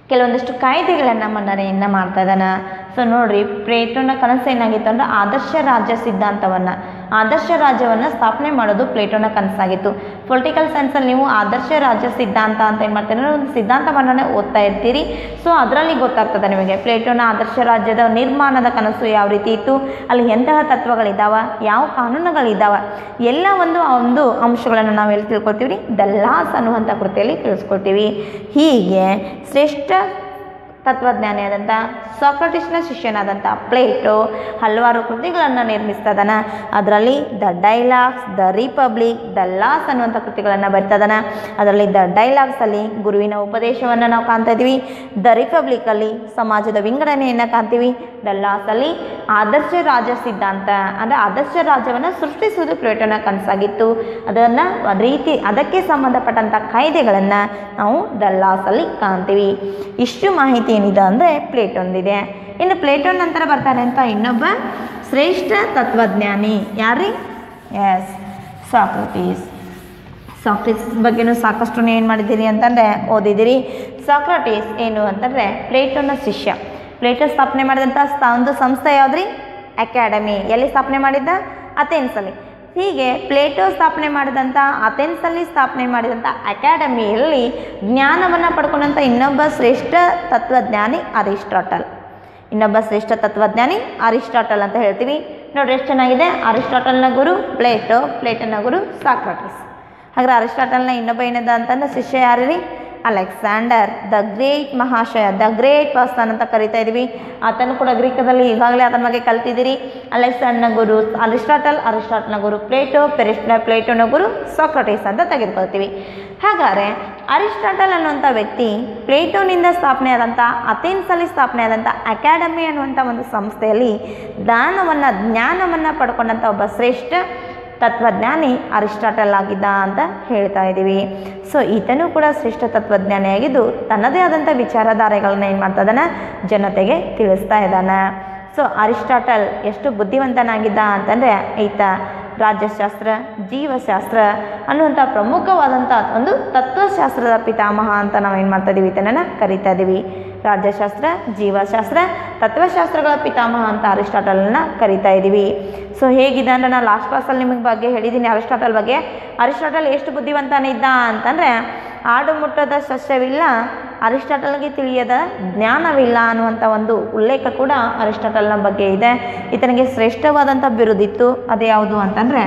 S1: ಕೆಲವೊಂದಿಷ್ಟು ಕಾಯ್ದೆಗಳನ್ನು ಮಂಡನೆಯನ್ನು ಮಾಡ್ತಾ ಇದ್ದಾನೆ ಸೊ ನೋಡ್ರಿ ಪ್ಲೇಟೋನ ಕನಸು ಏನಾಗಿತ್ತು ಅಂದ್ರೆ ಆದರ್ಶ ರಾಜ್ಯ ಸಿದ್ಧಾಂತವನ್ನು ಆದರ್ಶ ರಾಜ್ಯವನ್ನು ಸ್ಥಾಪನೆ ಮಾಡೋದು ಪ್ಲೇಟೋನ ಕನಸಾಗಿತ್ತು ಪೊಲಿಟಿಕಲ್ ಸೈನ್ಸಲ್ಲಿ ನೀವು ಆದರ್ಶ ರಾಜ್ಯ ಸಿದ್ಧಾಂತ ಅಂತ ಏನು ಮಾಡ್ತೀರಿ ಅಂದ್ರೆ ಒಂದು ಸಿದ್ಧಾಂತ ಮಂಡನೆ ಓದ್ತಾ ಇರ್ತೀರಿ ಸೊ ಅದರಲ್ಲಿ ಗೊತ್ತಾಗ್ತದೆ ನಿಮಗೆ ಪ್ಲೇಟೋನ ಆದರ್ಶ ರಾಜ್ಯದ ನಿರ್ಮಾಣದ ಕನಸು ಯಾವ ರೀತಿ ಇತ್ತು ಅಲ್ಲಿ ಎಂತಹ ತತ್ವಗಳಿದ್ದಾವ ಯಾವ ಕಾನೂನುಗಳಿದ್ದಾವ ಎಲ್ಲ ಒಂದು ಆ ಒಂದು ಅಂಶಗಳನ್ನು ನಾವು ಎಲ್ಲಿ ತಿಳ್ಕೊಳ್ತೀವಿ ದ ಲಾಸ್ ಅನ್ನುವಂಥ ಕೃತಿಯಲ್ಲಿ ತಿಳಿಸ್ಕೊಳ್ತೀವಿ ಹೀಗೆ ಶ್ರೇಷ್ಠ ತತ್ವಜ್ಞಾನಿಯಾದಂಥ ಸಾಕ್ರಟಿಸ್ನ ಶಿಷ್ಯನಾದಂಥ ಪ್ಲೇಟೋ ಹಲವಾರು ಕೃತಿಗಳನ್ನು ನಿರ್ಮಿಸ್ತದನ ಅದರಲ್ಲಿ the dialogues the Republic the Laws ಅನ್ನುವಂಥ ಕೃತಿಗಳನ್ನು ಬರ್ತದನ ಅದರಲ್ಲಿ ದ ಡೈಲಾಗ್ಸಲ್ಲಿ ಗುರುವಿನ ಉಪದೇಶವನ್ನು ನಾವು ಕಾಣ್ತಾ ಇದ್ದೀವಿ ದ ರಿಪಬ್ಲಿಕಲ್ಲಿ ಸಮಾಜದ ವಿಂಗಡಣೆಯನ್ನು ಕಾಣ್ತೀವಿ ದ ಲಾಸಲ್ಲಿ ಆದರ್ಶ ರಾಜ್ಯ ಸಿದ್ಧಾಂತ ಅಂದರೆ ಆದರ್ಶ ರಾಜ್ಯವನ್ನು ಸೃಷ್ಟಿಸುವುದು ಪ್ಲೇಟೋನ ಕನಸಾಗಿತ್ತು ಅದನ್ನು ರೀತಿ ಅದಕ್ಕೆ ಸಂಬಂಧಪಟ್ಟಂಥ ಕಾಯ್ದೆಗಳನ್ನು ನಾವು ದ ಲಾಸಲ್ಲಿ ಕಾಣ್ತೀವಿ ಇಷ್ಟು ಮಾಹಿತಿ ಏನಿದೆ ಅಂದರೆ ಪ್ಲೇಟೊಂದಿದೆ ಇನ್ನು ಪ್ಲೇಟೋನ್ ನಂತರ ಬರ್ತಾರೆ ಅಂತ ಇನ್ನೊಬ್ಬ ಶ್ರೇಷ್ಠ ತತ್ವಜ್ಞಾನಿ ಯಾರೀ ಎಸ್ ಸಾಕ್ರಟೀಸ್ ಸಾಕ್ರಟೀಸ್ ಬಗ್ಗೆನೂ ಸಾಕಷ್ಟು ಏನು ಮಾಡಿದ್ದೀರಿ ಅಂತಂದರೆ ಓದಿದ್ದೀರಿ ಸಾಕ್ರಟೀಸ್ ಏನು ಅಂತಂದರೆ ಪ್ಲೇಟೋನ ಶಿಷ್ಯ ಪ್ಲೇಟೋ ಸ್ಥಾಪನೆ ಮಾಡಿದಂಥ ಸ್ಥಾ ಒಂದು ಸಂಸ್ಥೆ ಯಾವುದ್ರಿ ಅಕಾಡೆಮಿ ಎಲ್ಲಿ ಸ್ಥಾಪನೆ ಮಾಡಿದ್ದ ಅಥೆನ್ಸಲ್ಲಿ ಹೀಗೆ ಪ್ಲೇಟೋ ಸ್ಥಾಪನೆ ಮಾಡಿದಂಥ ಅಥೆನ್ಸಲ್ಲಿ ಸ್ಥಾಪನೆ ಮಾಡಿದಂಥ ಅಕಾಡೆಮಿಯಲ್ಲಿ ಜ್ಞಾನವನ್ನು ಪಡ್ಕೊಂಡಂಥ ಇನ್ನೊಬ್ಬ ಶ್ರೇಷ್ಠ ತತ್ವಜ್ಞಾನಿ ಅರಿಸ್ಟಾಟಲ್ ಇನ್ನೊಬ್ಬ ಶ್ರೇಷ್ಠ ತತ್ವಜ್ಞಾನಿ ಅರಿಸ್ಟಾಟಲ್ ಅಂತ ಹೇಳ್ತೀವಿ ನೋಡ್ರಿ ಎಷ್ಟು ಚೆನ್ನಾಗಿದೆ ಅರಿಸ್ಟಾಟಲ್ನ ಗುರು ಪ್ಲೇಟೋ ಪ್ಲೇಟೋನ ಗುರು ಸಾಕ್ರಟಿಸ್ ಹಾಗಾದ್ರೆ ಅರಿಸ್ಟಾಟಲ್ನ ಇನ್ನೊಬ್ಬ ಏನದ ಅಂತಂದ್ರೆ ಶಿಷ್ಯ ಯಾರು ರೀ ಅಲೆಕ್ಸಾಂಡರ್ ದ ಗ್ರೇಟ್ ಮಹಾಶಯ ದ ಗ್ರೇಟ್ ಪರ್ಸನ್ ಅಂತ ಕರಿತಾ ಇದೀವಿ ಆತನು ಕೂಡ ಗ್ರೀಕದಲ್ಲಿ ಈಗಾಗಲೇ ಆತನ ಬಗ್ಗೆ ಕಲ್ತಿದ್ದೀರಿ ಅಲೆಕ್ಸಾಂಡರ್ನ ಗುರು ಅರಿಸ್ಟಾಟಲ್ ಅರಿಸ್ಟಾಟಲ್ನ ಗುರು ಪ್ಲೇಟೋ ಪೆರಿಸ್ಟ ಪ್ಲೇಟೋನ ಗುರು ಸಾಕ್ರಟೀಸ್ ಅಂತ ತೆಗೆದುಕೊಳ್ತೀವಿ ಹಾಗಾದರೆ ಅರಿಸ್ಟಾಟಲ್ ಅನ್ನುವಂಥ ವ್ಯಕ್ತಿ ಪ್ಲೇಟೋನಿಂದ ಸ್ಥಾಪನೆ ಆದಂಥ ಅಥೆನ್ಸಲ್ಲಿ ಸ್ಥಾಪನೆ ಆದಂಥ ಅಕಾಡೆಮಿ ಅನ್ನುವಂಥ ಒಂದು ಸಂಸ್ಥೆಯಲ್ಲಿ ದಾನವನ್ನು ಜ್ಞಾನವನ್ನು ಪಡ್ಕೊಂಡಂಥ ಒಬ್ಬ ಶ್ರೇಷ್ಠ ತತ್ವಜ್ಞಾನಿ ಅರಿಸ್ಟಾಟಲ್ ಆಗಿದ್ದ ಅಂತ ಹೇಳ್ತಾ ಇದ್ದೀವಿ ಸೊ ಈತನೂ ಕೂಡ ಶ್ರೇಷ್ಠ ತತ್ವಜ್ಞಾನಿಯಾಗಿದ್ದು ತನ್ನದೇ ಆದಂಥ ವಿಚಾರಧಾರೆಗಳನ್ನ ಏನು ಮಾಡ್ತಾ ಇದ್ದಾನೆ ಜನತೆಗೆ ತಿಳಿಸ್ತಾ ಇದ್ದಾನೆ ಸೊ ಅರಿಸ್ಟಾಟಲ್ ಎಷ್ಟು ಬುದ್ಧಿವಂತನಾಗಿದ್ದ ಅಂತಂದರೆ ಈತ ರಾಜ್ಯಶಾಸ್ತ್ರ ಜೀವಶಾಸ್ತ್ರ ಅನ್ನುವಂಥ ಪ್ರಮುಖವಾದಂಥ ಒಂದು ತತ್ವಶಾಸ್ತ್ರದ ಪಿತಾಮಹ ಅಂತ ನಾವು ಏನು ಮಾಡ್ತಾ ಇದ್ದೀವಿ ಈತನನ್ನು ಕರಿತಾ ಇದ್ದೀವಿ ರಾಜ್ಯಶಾಸ್ತ್ರ ಜೀವಶಾಸ್ತ್ರ ತತ್ವಶಾಸ್ತ್ರಗಳ ಪಿತಾಮಹ ಅಂತ ಅರಿಸ್ಟಾಟಲನ್ನ ಕರಿತಾ ಇದ್ದೀವಿ ಸೊ ಹೇಗಿದೆ ಅಂದರೆ ನಾನು ಲಾಸ್ಟ್ ಕ್ಲಾಸಲ್ಲಿ ನಿಮಗೆ ಬಗ್ಗೆ ಹೇಳಿದ್ದೀನಿ ಅರಿಸ್ಟಾಟಲ್ ಬಗ್ಗೆ ಅರಿಸ್ಟಾಟಲ್ ಎಷ್ಟು ಬುದ್ಧಿವಂತನಿದ್ದ ಅಂತಂದರೆ ಆಡು ಮುಟ್ಟದ ಸಸ್ಯವಿಲ್ಲ ಅರಿಸ್ಟಾಟಲ್ಗೆ ತಿಳಿಯದ ಜ್ಞಾನವಿಲ್ಲ ಅನ್ನುವಂಥ ಒಂದು ಉಲ್ಲೇಖ ಕೂಡ ಅರಿಸ್ಟಾಟಲ್ನ ಬಗ್ಗೆ ಇದೆ ಈತನಿಗೆ ಶ್ರೇಷ್ಠವಾದಂಥ ಬಿರುದಿತ್ತು ಅದು ಯಾವುದು ಅಂತಂದರೆ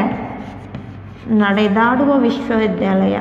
S1: ನಡೆದಾಡುವ ವಿಶ್ವವಿದ್ಯಾಲಯ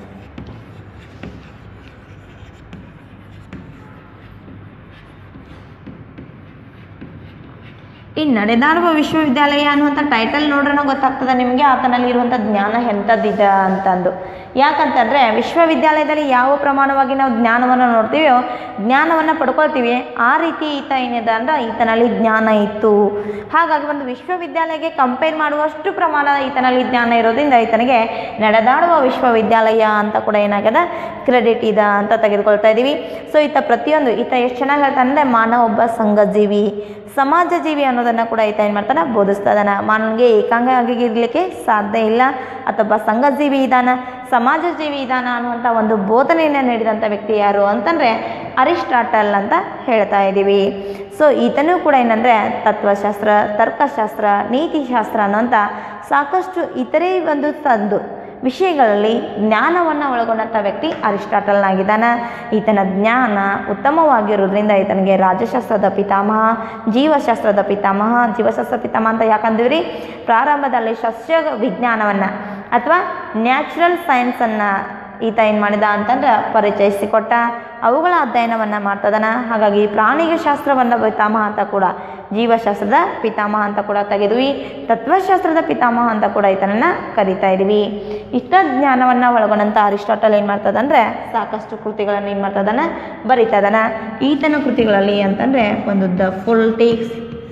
S1: ಈ ನಡೆದಾಡುವ ವಿಶ್ವವಿದ್ಯಾಲಯ ಅನ್ನುವಂಥ ಟೈಟಲ್ ನೋಡ್ರೆ ಗೊತ್ತಾಗ್ತದೆ ನಿಮಗೆ ಆತನಲ್ಲಿ ಇರುವಂಥ ಜ್ಞಾನ ಎಂಥದ್ದಿದೆ ಅಂತಂದು ಯಾಕಂತಂದರೆ ವಿಶ್ವವಿದ್ಯಾಲಯದಲ್ಲಿ ಯಾವ ಪ್ರಮಾಣವಾಗಿ ನಾವು ಜ್ಞಾನವನ್ನು ನೋಡ್ತೀವೋ ಜ್ಞಾನವನ್ನು ಪಡ್ಕೊಳ್ತೀವಿ ಆ ರೀತಿ ಈತ ಏನಿದೆ ಅಂದ್ರೆ ಈತನಲ್ಲಿ ಜ್ಞಾನ ಇತ್ತು ಹಾಗಾಗಿ ಒಂದು ವಿಶ್ವವಿದ್ಯಾಲಯಕ್ಕೆ ಕಂಪೇರ್ ಮಾಡುವಷ್ಟು ಪ್ರಮಾಣದ ಈತನಲ್ಲಿ ಜ್ಞಾನ ಇರೋದ್ರಿಂದ ಈತನಿಗೆ ನಡೆದಾಡುವ ವಿಶ್ವವಿದ್ಯಾಲಯ ಅಂತ ಕೂಡ ಏನಾಗ್ಯದ ಕ್ರೆಡಿಟ್ ಇದೆ ಅಂತ ತೆಗೆದುಕೊಳ್ತಾ ಇದ್ದೀವಿ ಸೊ ಈತ ಪ್ರತಿಯೊಂದು ಈತ ಎಷ್ಟು ಚೆನ್ನಾಗಿ ಹೇಳ್ತಾನೆ ಅಂದರೆ ಮಾನವ ಒಬ್ಬ ಸಂಘಜೀವಿ ಸಮಾಜ ಜೀವಿ ಅನ್ನೋದನ್ನು ಕೂಡ ಈತ ಏನು ಮಾಡ್ತಾನೆ ಬೋಧಿಸ್ತಾ ಇದ್ದಾನೆ ಮಾನವನಿಗೆ ಏಕಾಂಗಿ ಇರಲಿಕ್ಕೆ ಸಾಧ್ಯ ಇಲ್ಲ ಅಥವಾ ಸಂಘಜೀವಿ ಇದಾನ ಸಮಾಜ ಜೀವಿ ಇದಾನ ಅನ್ನುವಂಥ ಒಂದು ಬೋಧನೆಯನ್ನು ನೀಡಿದಂಥ ವ್ಯಕ್ತಿ ಯಾರು ಅಂತಂದರೆ ಅರಿಸ್ಟಾಟಲ್ ಅಂತ ಹೇಳ್ತಾ ಇದ್ದೀವಿ ಸೊ ಈತನೂ ಕೂಡ ಏನಂದರೆ ತತ್ವಶಾಸ್ತ್ರ ತರ್ಕಶಾಸ್ತ್ರ ನೀತಿಶಾಸ್ತ್ರ ಅನ್ನೋಂಥ ಸಾಕಷ್ಟು ಇತರೆ ಒಂದು ತಂದು ವಿಷಯಗಳಲ್ಲಿ ಜ್ಞಾನವನ್ನು ಒಳಗೊಂಡಂಥ ವ್ಯಕ್ತಿ ಅರಿಸ್ಟಾಟಲ್ನಾಗಿದ್ದಾನೆ ಈತನ ಜ್ಞಾನ ಉತ್ತಮವಾಗಿರೋದ್ರಿಂದ ಈತನಿಗೆ ರಾಜ್ಯಶಾಸ್ತ್ರದ ಪಿತಾಮಹ ಜೀವಶಾಸ್ತ್ರದ ಪಿತಾಮಹ ಜೀವಶಾಸ್ತ್ರ ಪಿತಾಮಹ ಅಂತ ಯಾಕಂದಿವ್ರಿ ಪ್ರಾರಂಭದಲ್ಲಿ ಸಸ್ಯ ವಿಜ್ಞಾನವನ್ನು ಅಥವಾ ನ್ಯಾಚುರಲ್ ಸೈನ್ಸನ್ನು ಈತ ಏನು ಮಾಡಿದ ಅಂತಂದ್ರೆ ಪರಿಚಯಿಸಿಕೊಟ್ಟ ಅವುಗಳ ಅಧ್ಯಯನವನ್ನು ಮಾಡ್ತದನ ಹಾಗಾಗಿ ಪ್ರಾಣಿಗೆ ಶಾಸ್ತ್ರವನ್ನು ಪಿತಾಮಹ ಅಂತ ಕೂಡ ಜೀವಶಾಸ್ತ್ರದ ಪಿತಾಮಹ ಅಂತ ಕೂಡ ತೆಗೆದ್ವಿ ತತ್ವಶಾಸ್ತ್ರದ ಪಿತಾಮಹ ಅಂತ ಕೂಡ ಈತನನ್ನು ಕರಿತಾ ಇದ್ವಿ ಇಷ್ಟ ಜ್ಞಾನವನ್ನು ಒಳಗೊಂಡಂಥ ಅರಿಸ್ಟಾಟಲ್ ಏನು ಮಾಡ್ತದಂದ್ರೆ ಸಾಕಷ್ಟು ಕೃತಿಗಳನ್ನು ಏನು ಮಾಡ್ತದನ ಬರಿತದನ ಈತನ ಕೃತಿಗಳಲ್ಲಿ ಅಂತಂದರೆ ಒಂದು the Politics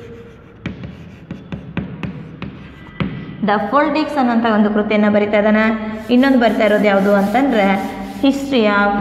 S1: the Politics ಅನ್ನೋಂಥ ಒಂದು ಕೃತಿಯನ್ನು ಬರಿತಾ ಇದ್ದಾನೆ ಇನ್ನೊಂದು ಬರಿತಾ ಇರೋದು ಯಾವುದು ಅಂತಂದರೆ history of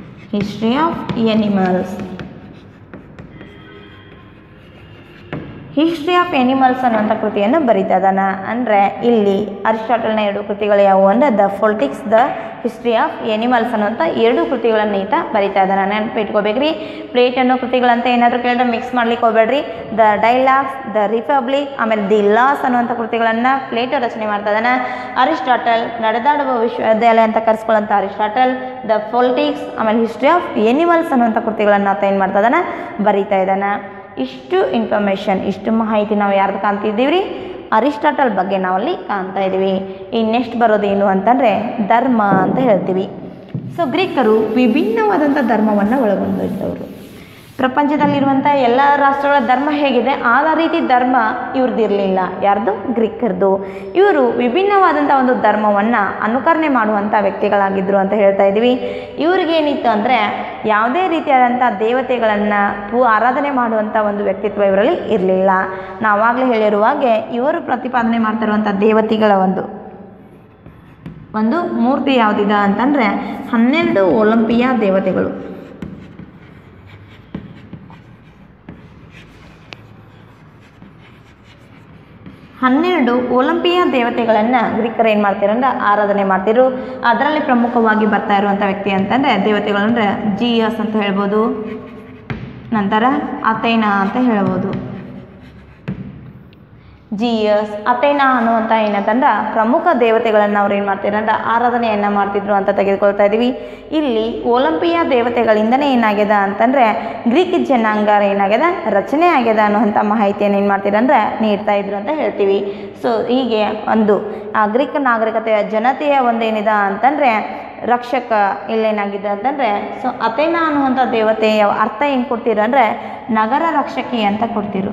S1: history of animals history of animals ಅನ್ನುವಂಥ ಕೃತಿಯನ್ನು ಬರಿತಾ ಇದ್ದಾನೆ ಅಂದರೆ ಇಲ್ಲಿ ಅರಿಸ್ಟಾಟಲ್ನ ಎರಡು ಕೃತಿಗಳು ಯಾವುವು ಅಂದರೆ the Politics the history of animals ಅನ್ನುವಂಥ ಎರಡು ಕೃತಿಗಳನ್ನು ಈತ ಬರಿತಾ ಇದ್ದಾನೆ ನೆನಪಿಟ್ಕೋಬೇಕ್ರಿ ಪ್ಲೇಟ್ ಅನ್ನೋ ಕೃತಿಗಳಂತ ಏನಾದರೂ ಕೇಳಿದ್ರೆ ಮಿಕ್ಸ್ ಮಾಡ್ಲಿಕ್ಕೆ ಹೋಗ್ಬೇಡ್ರಿ ದ ಡೈಲಾಗ್ಸ್ ದ ರಿಪಬ್ಲಿಕ್ ಆಮೇಲೆ ದಿ ಲಾಸ್ ಅನ್ನುವಂಥ ಕೃತಿಗಳನ್ನು ಪ್ಲೇಟೋ ರಚನೆ ಮಾಡ್ತಾ ಇದ್ದಾನೆ ಅರಿಸ್ಟಾಟಲ್ ನಡೆದಾಡುವ ವಿಶ್ವವಿದ್ಯಾಲಯ ಅಂತ ಕರೆಸ್ಕೊಳ್ಳೋಂಥ ಅರಿಸ್ಟಾಟಲ್ ದ ಫೊಲ್ಟಿಕ್ಸ್ ಆಮೇಲೆ ಹಿಸ್ಟ್ರಿ ಆಫ್ ಎನಿಮಲ್ಸ್ ಅನ್ನುವಂಥ ಕೃತಿಗಳನ್ನು ಆತ ಏನು ಮಾಡ್ತಾ ಇದ್ದಾನೆ ಬರಿತಾ ಇದ್ದಾನೆ ಇಷ್ಟು ಇನ್ಫಾರ್ಮೇಷನ್ ಇಷ್ಟು ಮಾಹಿತಿ ನಾವು ಯಾರ್ದು ಕಾಣ್ತಿದ್ದೀವಿ ರೀ ಅರಿಸ್ಟಾಟಲ್ ಬಗ್ಗೆ ನಾವಲ್ಲಿ ಕಾಣ್ತಾ ಇದ್ದೀವಿ ಇನ್ನು ನೆಕ್ಸ್ಟ್ ಬರೋದೇನು ಅಂತಂದರೆ ಧರ್ಮ ಅಂತ ಹೇಳ್ತೀವಿ ಸೊ ಗ್ರೀಕರು ವಿಭಿನ್ನವಾದಂಥ ಧರ್ಮವನ್ನು ಒಳಗೊಂಡಿದ್ದವರು ಪ್ರಪಂಚದಲ್ಲಿರುವಂಥ ಎಲ್ಲ ರಾಷ್ಟ್ರಗಳ ಧರ್ಮ ಹೇಗಿದೆ ಆ ರೀತಿ ಧರ್ಮ ಇವ್ರದ್ದು ಇರಲಿಲ್ಲ ಯಾರ್ದು ಗ್ರೀಕರದು ಇವರು ವಿಭಿನ್ನವಾದಂಥ ಒಂದು ಧರ್ಮವನ್ನು ಅನುಕರಣೆ ಮಾಡುವಂಥ ವ್ಯಕ್ತಿಗಳಾಗಿದ್ದರು ಅಂತ ಹೇಳ್ತಾ ಇದ್ದೀವಿ ಇವ್ರಿಗೇನಿತ್ತು ಅಂದರೆ ಯಾವುದೇ ರೀತಿಯಾದಂಥ ದೇವತೆಗಳನ್ನು ಪೂ ಆರಾಧನೆ ಮಾಡುವಂಥ ಒಂದು ವ್ಯಕ್ತಿತ್ವ ಇವರಲ್ಲಿ ಇರಲಿಲ್ಲ ನಾವಾಗಲೇ ಹೇಳಿರುವ ಹಾಗೆ ಇವರು ಪ್ರತಿಪಾದನೆ ಮಾಡ್ತಿರುವಂಥ ದೇವತೆಗಳ ಒಂದು ಒಂದು ಮೂರ್ತಿ ಯಾವುದಿದೆ ಅಂತಂದರೆ ಹನ್ನೆರಡು ಒಲಂಪಿಯಾ ದೇವತೆಗಳು ಹನ್ನೆರಡು ಒಲಂಪಿಯಾ ದೇವತೆಗಳನ್ನು ಗ್ರೀಕರು ಏನು ಮಾಡ್ತಾರೆ ಅಂದ್ರೆ ಆರಾಧನೆ ಮಾಡ್ತಿರು ಅದರಲ್ಲಿ ಪ್ರಮುಖವಾಗಿ ಬರ್ತಾ ಇರುವಂಥ ವ್ಯಕ್ತಿ ಅಂತಂದರೆ ದೇವತೆಗಳು ಅಂದರೆ ಜಿಯಸ್ ಅಂತ ಹೇಳ್ಬೋದು ನಂತರ ಅಥೇನಾ ಅಂತ ಹೇಳ್ಬೋದು ಜಿಯಸ್ ಅಥೇನಾ ಅನ್ನುವಂಥ ಏನಂತಂದ್ರೆ ಪ್ರಮುಖ ದೇವತೆಗಳನ್ನು ಅವ್ರು ಏನು ಮಾಡ್ತಾರೆ ಅಂದ್ರೆ ಆರಾಧನೆಯನ್ನು ಮಾಡ್ತಿದ್ರು ಅಂತ ತೆಗೆದುಕೊಳ್ತಾ ಇದ್ದೀವಿ ಇಲ್ಲಿ ಒಲಂಪಿಯಾ ದೇವತೆಗಳಿಂದನೇ ಏನಾಗ್ಯದ ಅಂತಂದರೆ ಗ್ರೀಕ್ ಜನಾಂಗ ಏನಾಗ್ಯದ ರಚನೆ ಆಗ್ಯದ ಅನ್ನುವಂಥ ಮಾಹಿತಿಯನ್ನು ಏನು ಮಾಡ್ತೀರ ಅಂದ್ರೆ ನೀಡ್ತಾ ಇದ್ರು ಅಂತ ಹೇಳ್ತೀವಿ ಸೊ ಹೀಗೆ ಒಂದು ಆ ಗ್ರೀಕ್ ನಾಗರಿಕತೆಯ ಜನತೆಯ ಒಂದು ಏನಿದೆ ಅಂತಂದರೆ ರಕ್ಷಕ ಇಲ್ಲೇನಾಗಿದೆ ಅಂತಂದರೆ ಸೊ ಅಥೇನಾ ಅನ್ನುವಂಥ ದೇವತೆಯ ಅರ್ಥ ಏನು ಕೊಡ್ತೀರ ಅಂದರೆ ನಗರ ರಕ್ಷಕಿ ಅಂತ ಕೊಡ್ತಿರು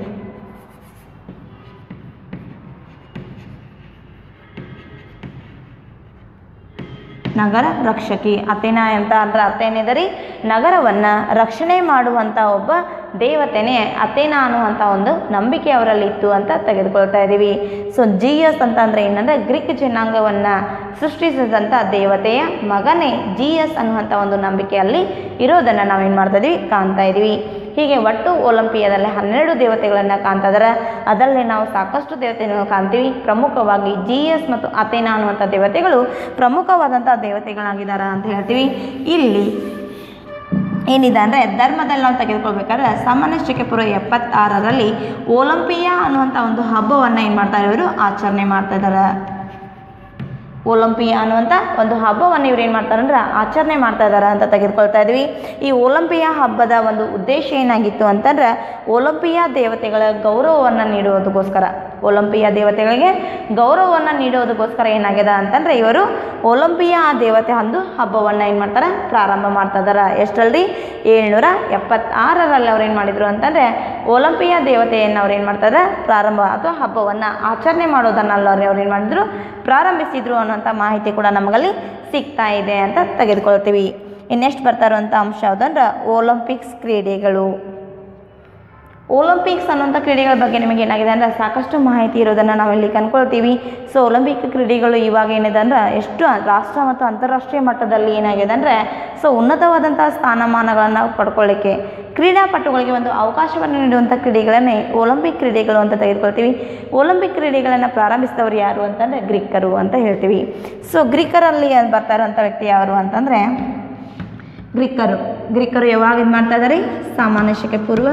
S1: ನಗರ ರಕ್ಷಕಿ ಅಥೇನಾ ಅಂತ ಅಂದ್ರೆ ಅರ್ಥ ಏನಿದೆ ರೀ ನಗರವನ್ನು ರಕ್ಷಣೆ ಮಾಡುವಂಥ ಒಬ್ಬ ದೇವತೆನೇ ಅಥೇನಾ ಅನ್ನುವಂಥ ಒಂದು ನಂಬಿಕೆ ಅವರಲ್ಲಿ ಇತ್ತು ಅಂತ ತೆಗೆದುಕೊಳ್ತಾ ಇದ್ದೀವಿ ಸೊ ಜಿಯಸ್ ಅಂತ ಅಂದರೆ ಏನಂದರೆ ಗ್ರೀಕ್ ಜನಾಂಗವನ್ನು ಸೃಷ್ಟಿಸಿದಂಥ ದೇವತೆಯ ಮಗನೇ ಜಿಯಸ್ ಅನ್ನುವಂಥ ಒಂದು ನಂಬಿಕೆಯಲ್ಲಿ ಇರೋದನ್ನು ನಾವೇನು ಮಾಡ್ತಾ ಇದೀವಿ ಕಾಣ್ತಾ ಇದ್ದೀವಿ ಹೀಗೆ ಒಟ್ಟು ಒಲಂಪಿಯಾದಲ್ಲಿ ಹನ್ನೆರಡು ದೇವತೆಗಳನ್ನು ಕಾಣ್ತಾ ಇದ್ದಾರೆ ಅದರಲ್ಲಿ ನಾವು ಸಾಕಷ್ಟು ದೇವತೆಗಳನ್ನು ಕಾಣ್ತೀವಿ ಪ್ರಮುಖವಾಗಿ ಜಿ ಎಸ್ ಮತ್ತು ಅಥೇನಾ ಅನ್ನುವಂಥ ದೇವತೆಗಳು ಪ್ರಮುಖವಾದಂಥ ದೇವತೆಗಳಾಗಿದ್ದಾರೆ ಅಂತ ಹೇಳ್ತೀವಿ ಇಲ್ಲಿ ಏನಿದೆ ಅಂದರೆ ಧರ್ಮದಲ್ಲಿ ನಾವು ತೆಗೆದುಕೊಳ್ಬೇಕಾದ್ರೆ ಸಾಮಾನ್ಯ ಶಕೆ ಪೂರ್ವ ಎಪ್ಪತ್ತಾರರಲ್ಲಿ ಒಲಂಪಿಯಾ ಅನ್ನುವಂಥ ಒಂದು ಹಬ್ಬವನ್ನು ಏನು ಮಾಡ್ತಾರೆ ಇವರು ಆಚರಣೆ ಮಾಡ್ತಾ ಇದ್ದಾರೆ ಒಲಂಪಿಯಾ ಅನ್ನುವಂಥ ಒಂದು ಹಬ್ಬವನ್ನು ಇವ್ರು ಏನು ಮಾಡ್ತಾರೆ ಅಂದ್ರೆ ಆಚರಣೆ ಮಾಡ್ತಾ ಇದ್ದಾರೆ ಅಂತ ತೆಗೆದುಕೊಳ್ತಾ ಇದ್ವಿ ಈ ಒಲಂಪಿಯಾ ಹಬ್ಬದ ಒಂದು ಉದ್ದೇಶ ಏನಾಗಿತ್ತು ಅಂತಂದ್ರೆ ಒಲಂಪಿಯಾ ದೇವತೆಗಳ ಗೌರವವನ್ನು ನೀಡುವುದಕ್ಕೋಸ್ಕರ ಒಲಂಪಿಯಾ ದೇವತೆಗಳಿಗೆ ಗೌರವವನ್ನು ನೀಡುವುದಕ್ಕೋಸ್ಕರ ಏನಾಗ್ಯದ ಅಂತಂದ್ರೆ ಇವರು ಒಲಂಪಿಯಾ ದೇವತೆ ಒಂದು ಹಬ್ಬವನ್ನು ಏನು ಮಾಡ್ತಾರೆ ಪ್ರಾರಂಭ ಮಾಡ್ತಾ ಇದ್ದಾರೆ ಎಷ್ಟರಲ್ಲಿ ಏಳ್ನೂರ ಎಪ್ಪತ್ತಾರರಲ್ಲಿ ಅವ್ರು ಏನು ಮಾಡಿದ್ರು ಅಂತಂದರೆ ಒಲಂಪಿಯಾ ದೇವತೆಯನ್ನು ಅವ್ರು ಏನು ಮಾಡ್ತಾರೆ ಪ್ರಾರಂಭ ಅಥವಾ ಹಬ್ಬವನ್ನು ಆಚರಣೆ ಮಾಡೋದನ್ನೆಲ್ಲ ಅವ್ರು ಏನು ಮಾಡಿದ್ರು ಪ್ರಾರಂಭಿಸಿದ್ರು ಅನ್ನೋಂಥ ಮಾಹಿತಿ ಕೂಡ ನಮಗಲ್ಲಿ ಸಿಗ್ತಾ ಇದೆ ಅಂತ ತೆಗೆದುಕೊಳ್ತೀವಿ ಇನ್ನೆಷ್ಟು ಬರ್ತಾ ಇರುವಂಥ ಅಂಶ ಯಾವುದಂದ್ರೆ ಒಲಿಂಪಿಕ್ಸ್ ಕ್ರೀಡೆಗಳು ಒಲಿಂಪಿಕ್ಸ್ ಅನ್ನೋಂಥ ಕ್ರೀಡೆಗಳ ಬಗ್ಗೆ ನಿಮಗೆ ಏನಾಗಿದೆ ಅಂದರೆ ಸಾಕಷ್ಟು ಮಾಹಿತಿ ಇರೋದನ್ನು ನಾವಿಲ್ಲಿ ಕಂಡ್ಕೊಳ್ತೀವಿ ಸೊ ಒಲಿಂಪಿಕ್ ಕ್ರೀಡೆಗಳು ಇವಾಗ ಏನಿದೆ ಅಂದ್ರೆ ಎಷ್ಟು ರಾಷ್ಟ್ರ ಮತ್ತು ಅಂತಾರಾಷ್ಟ್ರೀಯ ಮಟ್ಟದಲ್ಲಿ ಏನಾಗಿದೆ ಅಂದರೆ ಸೊ ಉನ್ನತವಾದಂಥ ಸ್ಥಾನಮಾನಗಳನ್ನು ಪಡ್ಕೊಳ್ಳಿಕ್ಕೆ ಕ್ರೀಡಾಪಟುಗಳಿಗೆ ಒಂದು ಅವಕಾಶವನ್ನು ನೀಡುವಂಥ ಕ್ರೀಡೆಗಳನ್ನೇ ಒಲಿಂಪಿಕ್ ಕ್ರೀಡೆಗಳು ಅಂತ ತೆಗೆದುಕೊಳ್ತೀವಿ ಒಲಿಂಪಿಕ್ ಕ್ರೀಡೆಗಳನ್ನು ಪ್ರಾರಂಭಿಸಿದವರು ಯಾರು ಅಂತಂದರೆ ಗ್ರೀಕರು ಅಂತ ಹೇಳ್ತೀವಿ ಸೊ ಗ್ರೀಕರಲ್ಲಿ ಬರ್ತಾ ಇರುವಂಥ ವ್ಯಕ್ತಿ ಯಾರು ಅಂತಂದರೆ ಗ್ರೀಕರು ಗ್ರೀಕರು ಯಾವಾಗ ಇದು ಮಾಡ್ತಾ ಇದ್ದಾರೆ ಸಾಮಾನ್ಯ ಶಕೆ ಪೂರ್ವ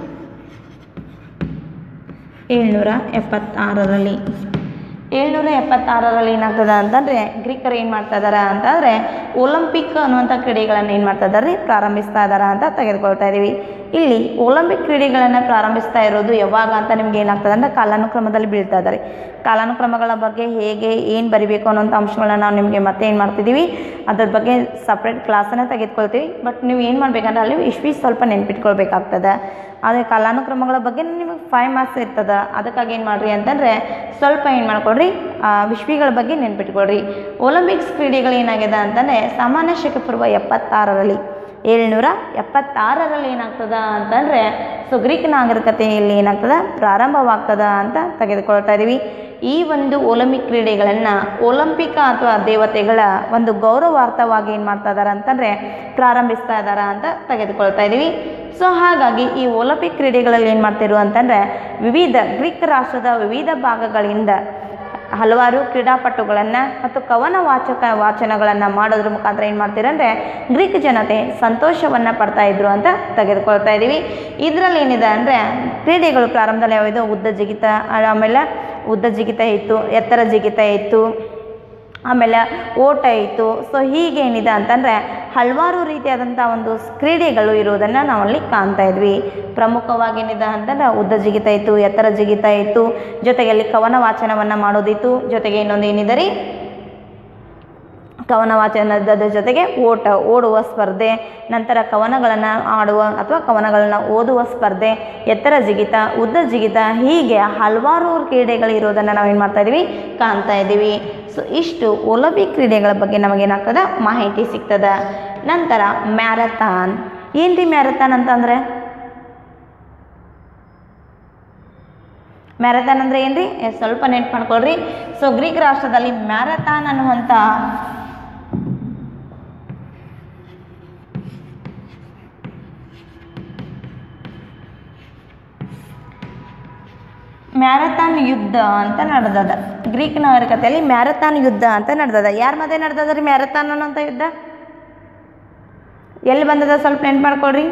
S1: ಏಳ್ನೂರ ಎಪ್ಪತ್ತಾರರಲ್ಲಿ ಏಳ್ನೂರ ಎಪ್ಪತ್ತಾರರಲ್ಲಿ ಏನಾಗ್ತದೆ ಅಂತಂದರೆ ಗ್ರೀಕರು ಏನು ಮಾಡ್ತಾ ಇದ್ದಾರೆ ಅಂತಂದರೆ ಒಲಿಂಪಿಕ್ ಅನ್ನುವಂಥ ಕ್ರೀಡೆಗಳನ್ನು ಏನು ಮಾಡ್ತಾ ಇದ್ದಾರೆ ಪ್ರಾರಂಭಿಸ್ತಾ ಇದ್ದಾರೆ ಅಂತ ತೆಗೆದುಕೊಳ್ತಾ ಇದ್ದೀವಿ ಇಲ್ಲಿ ಒಲಿಂಪಿಕ್ ಕ್ರೀಡೆಗಳನ್ನು ಪ್ರಾರಂಭಿಸ್ತಾ ಇರೋದು ಯಾವಾಗ ಅಂತ ನಿಮ್ಗೆ ಏನಾಗ್ತದೆ ಅಂದರೆ ಕಾಲಾನುಕ್ರಮದಲ್ಲಿ ಬೀಳ್ತಾ ಇದ್ದಾರೆ ಕಾಲಾನುಕ್ರಮಗಳ ಬಗ್ಗೆ ಹೇಗೆ ಏನು ಬರಿಬೇಕು ಅನ್ನೋಂಥ ಅಂಶಗಳನ್ನ ನಾವು ನಿಮಗೆ ಮತ್ತೆ ಏನು ಮಾಡ್ತಿದ್ದೀವಿ ಅದ್ರ ಬಗ್ಗೆ ಸಪ್ರೇಟ್ ಕ್ಲಾಸನ್ನು ತೆಗೆದುಕೊಳ್ತೀವಿ ಬಟ್ ನೀವು ಏನು ಮಾಡಬೇಕಂದ್ರೆ ಅಲ್ಲಿ ಇಶ್ವಿ ಸ್ವಲ್ಪ ನೆನ್ಪಿಟ್ಕೊಳ್ಬೇಕಾಗ್ತದೆ ಆದರೆ ಕಾಲಾನುಕ್ರಮಗಳ ಬಗ್ಗೆ ನಿಮಗೆ ಫೈವ್ ಮಾರ್ಕ್ಸ್ ಇರ್ತದೆ ಅದಕ್ಕಾಗಿ ಏನು ಮಾಡಿರಿ ಅಂತಂದರೆ ಸ್ವಲ್ಪ ಏನು ಮಾಡ್ಕೊಳ್ರಿ ಆ ವಿಶ್ವಿಗಳ ಬಗ್ಗೆ ನೆನ್ಪಿಟ್ಕೊಳ್ರಿ ಒಲಿಂಪಿಕ್ಸ್ ಕ್ರೀಡೆಗಳು ಏನಾಗಿದೆ ಅಂತಂದರೆ ಸಾಮಾನ್ಯ ಶಕೆ ಪೂರ್ವ ಎಪ್ಪತ್ತಾರರಲ್ಲಿ ಏಳ್ನೂರ ಎಪ್ಪತ್ತಾರರಲ್ಲಿ ಏನಾಗ್ತದ ಅಂತಂದರೆ ಸೊ ಗ್ರೀಕ್ ನಾಗರಿಕತೆಯಲ್ಲಿ ಏನಾಗ್ತದ ಪ್ರಾರಂಭವಾಗ್ತದ ಅಂತ ತೆಗೆದುಕೊಳ್ತಾ ಇದ್ದೀವಿ ಈ ಒಂದು ಒಲಿಂಪಿಕ್ ಕ್ರೀಡೆಗಳನ್ನು ಒಲಿಂಪಿಕ್ ಅಥವಾ ದೇವತೆಗಳ ಒಂದು ಗೌರವಾರ್ಥವಾಗಿ ಏನು ಮಾಡ್ತಾ ಇದ್ದಾರೆ ಅಂತಂದರೆ ಪ್ರಾರಂಭಿಸ್ತಾ ಇದ್ದಾರೆ ಅಂತ ತೆಗೆದುಕೊಳ್ತಾ ಇದ್ದೀವಿ ಸೊ ಹಾಗಾಗಿ ಈ ಒಲಿಂಪಿಕ್ ಕ್ರೀಡೆಗಳಲ್ಲಿ ಏನು ಮಾಡ್ತಿರು ಅಂತಂದರೆ ವಿವಿಧ ಗ್ರೀಕ್ ರಾಷ್ಟ್ರದ ವಿವಿಧ ಭಾಗಗಳಿಂದ ಹಲವಾರು ಕ್ರೀಡಾಪಟುಗಳನ್ನು ಮತ್ತು ಕವನ ವಾಚಕ ವಾಚನಗಳನ್ನು ಮಾಡೋದ್ರ ಮುಖಾಂತರ ಏನು ಮಾಡ್ತೀರಂದರೆ ಗ್ರೀಕ್ ಜನತೆ ಸಂತೋಷವನ್ನು ಪಡ್ತಾ ಇದ್ರು ಅಂತ ತೆಗೆದುಕೊಳ್ತಾ ಇದ್ದೀವಿ ಇದರಲ್ಲಿ ಏನಿದೆ ಅಂದರೆ ಕ್ರೀಡೆಗಳು ಪ್ರಾರಂಭದಲ್ಲಿ ಯಾವುದು ಉದ್ದ ಜಿಗಿತ ಆಮೇಲೆ ಉದ್ದ ಜಿಗಿತ ಇತ್ತು ಎತ್ತರ ಜಿಗಿತ ಇತ್ತು ಆಮೇಲೆ ಓಟ ಇತ್ತು ಸೊ ಹೀಗೇನಿದೆ ಅಂತಂದರೆ ಹಲವಾರು ರೀತಿಯಾದಂಥ ಒಂದು ಕ್ರೀಡೆಗಳು ಇರುವುದನ್ನು ನಾವಲ್ಲಿ ಕಾಣ್ತಾ ಇದ್ವಿ ಪ್ರಮುಖವಾಗಿ ಏನಿದೆ ಅಂತಂದ್ರೆ ಉದ್ದ ಜಿಗಿತ ಇತ್ತು ಎತ್ತರ ಜಿಗಿತ ಇತ್ತು ಜೊತೆಗೆ ಅಲ್ಲಿ ಕವನ ವಾಚನವನ್ನು ಮಾಡೋದಿತ್ತು ಜೊತೆಗೆ ಇನ್ನೊಂದು ಏನಿದೆ ರೀ ಕವನ ವಾಚನದ ಜೊತೆಗೆ ಓಟ ಓಡುವ ಸ್ಪರ್ಧೆ ನಂತರ ಕವನಗಳನ್ನು ಆಡುವ ಅಥವಾ ಕವನಗಳನ್ನು ಓದುವ ಸ್ಪರ್ಧೆ ಎತ್ತರ ಜಿಗಿತ ಉದ್ದ ಜಿಗಿತ ಹೀಗೆ ಹಲವಾರು ಕ್ರೀಡೆಗಳು ಇರೋದನ್ನು ನಾವೇನು ಮಾಡ್ತಾ ಇದ್ದೀವಿ ಕಾಣ್ತಾ ಇದ್ದೀವಿ ಸೊ ಇಷ್ಟು ಒಲಿಂಪಿಕ್ ಕ್ರೀಡೆಗಳ ಬಗ್ಗೆ ನಮಗೇನಾಗ್ತದೆ ಮಾಹಿತಿ ಸಿಗ್ತದೆ ನಂತರ ಮ್ಯಾರಥಾನ್ ಏನು ರೀ ಮ್ಯಾರಥಾನ್ ಅಂತಂದರೆ ಮ್ಯಾರಥಾನ್ ಅಂದರೆ ಏನು ರೀ ಸ್ವಲ್ಪ ನೆನ್ಪು ಮಾಡ್ಕೊಳ್ರಿ ಸೊ ಗ್ರೀಕ್ ರಾಷ್ಟ್ರದಲ್ಲಿ ಮ್ಯಾರಥಾನ್ ಅನ್ನುವಂಥ ಮ್ಯಾರಥಾನ್ ಯುದ್ಧ ಅಂತ ನಡೆದದ ಗ್ರೀಕ್ ನಾಗರಿಕತೆಯಲ್ಲಿ ಮ್ಯಾರಥಾನ್ ಯುದ್ಧ ಅಂತ ನಡೆದದ ಯಾರ ಮಧ್ಯೆ ನಡೆದದ ರೀ ಮ್ಯಾರಥಾನ್ ಅನ್ನೋಂಥ ಯುದ್ಧ ಎಲ್ಲಿ ಬಂದದ ಸ್ವಲ್ಪ ನೆನ್ಪು ಮಾಡ್ಕೊಳ್ರಿ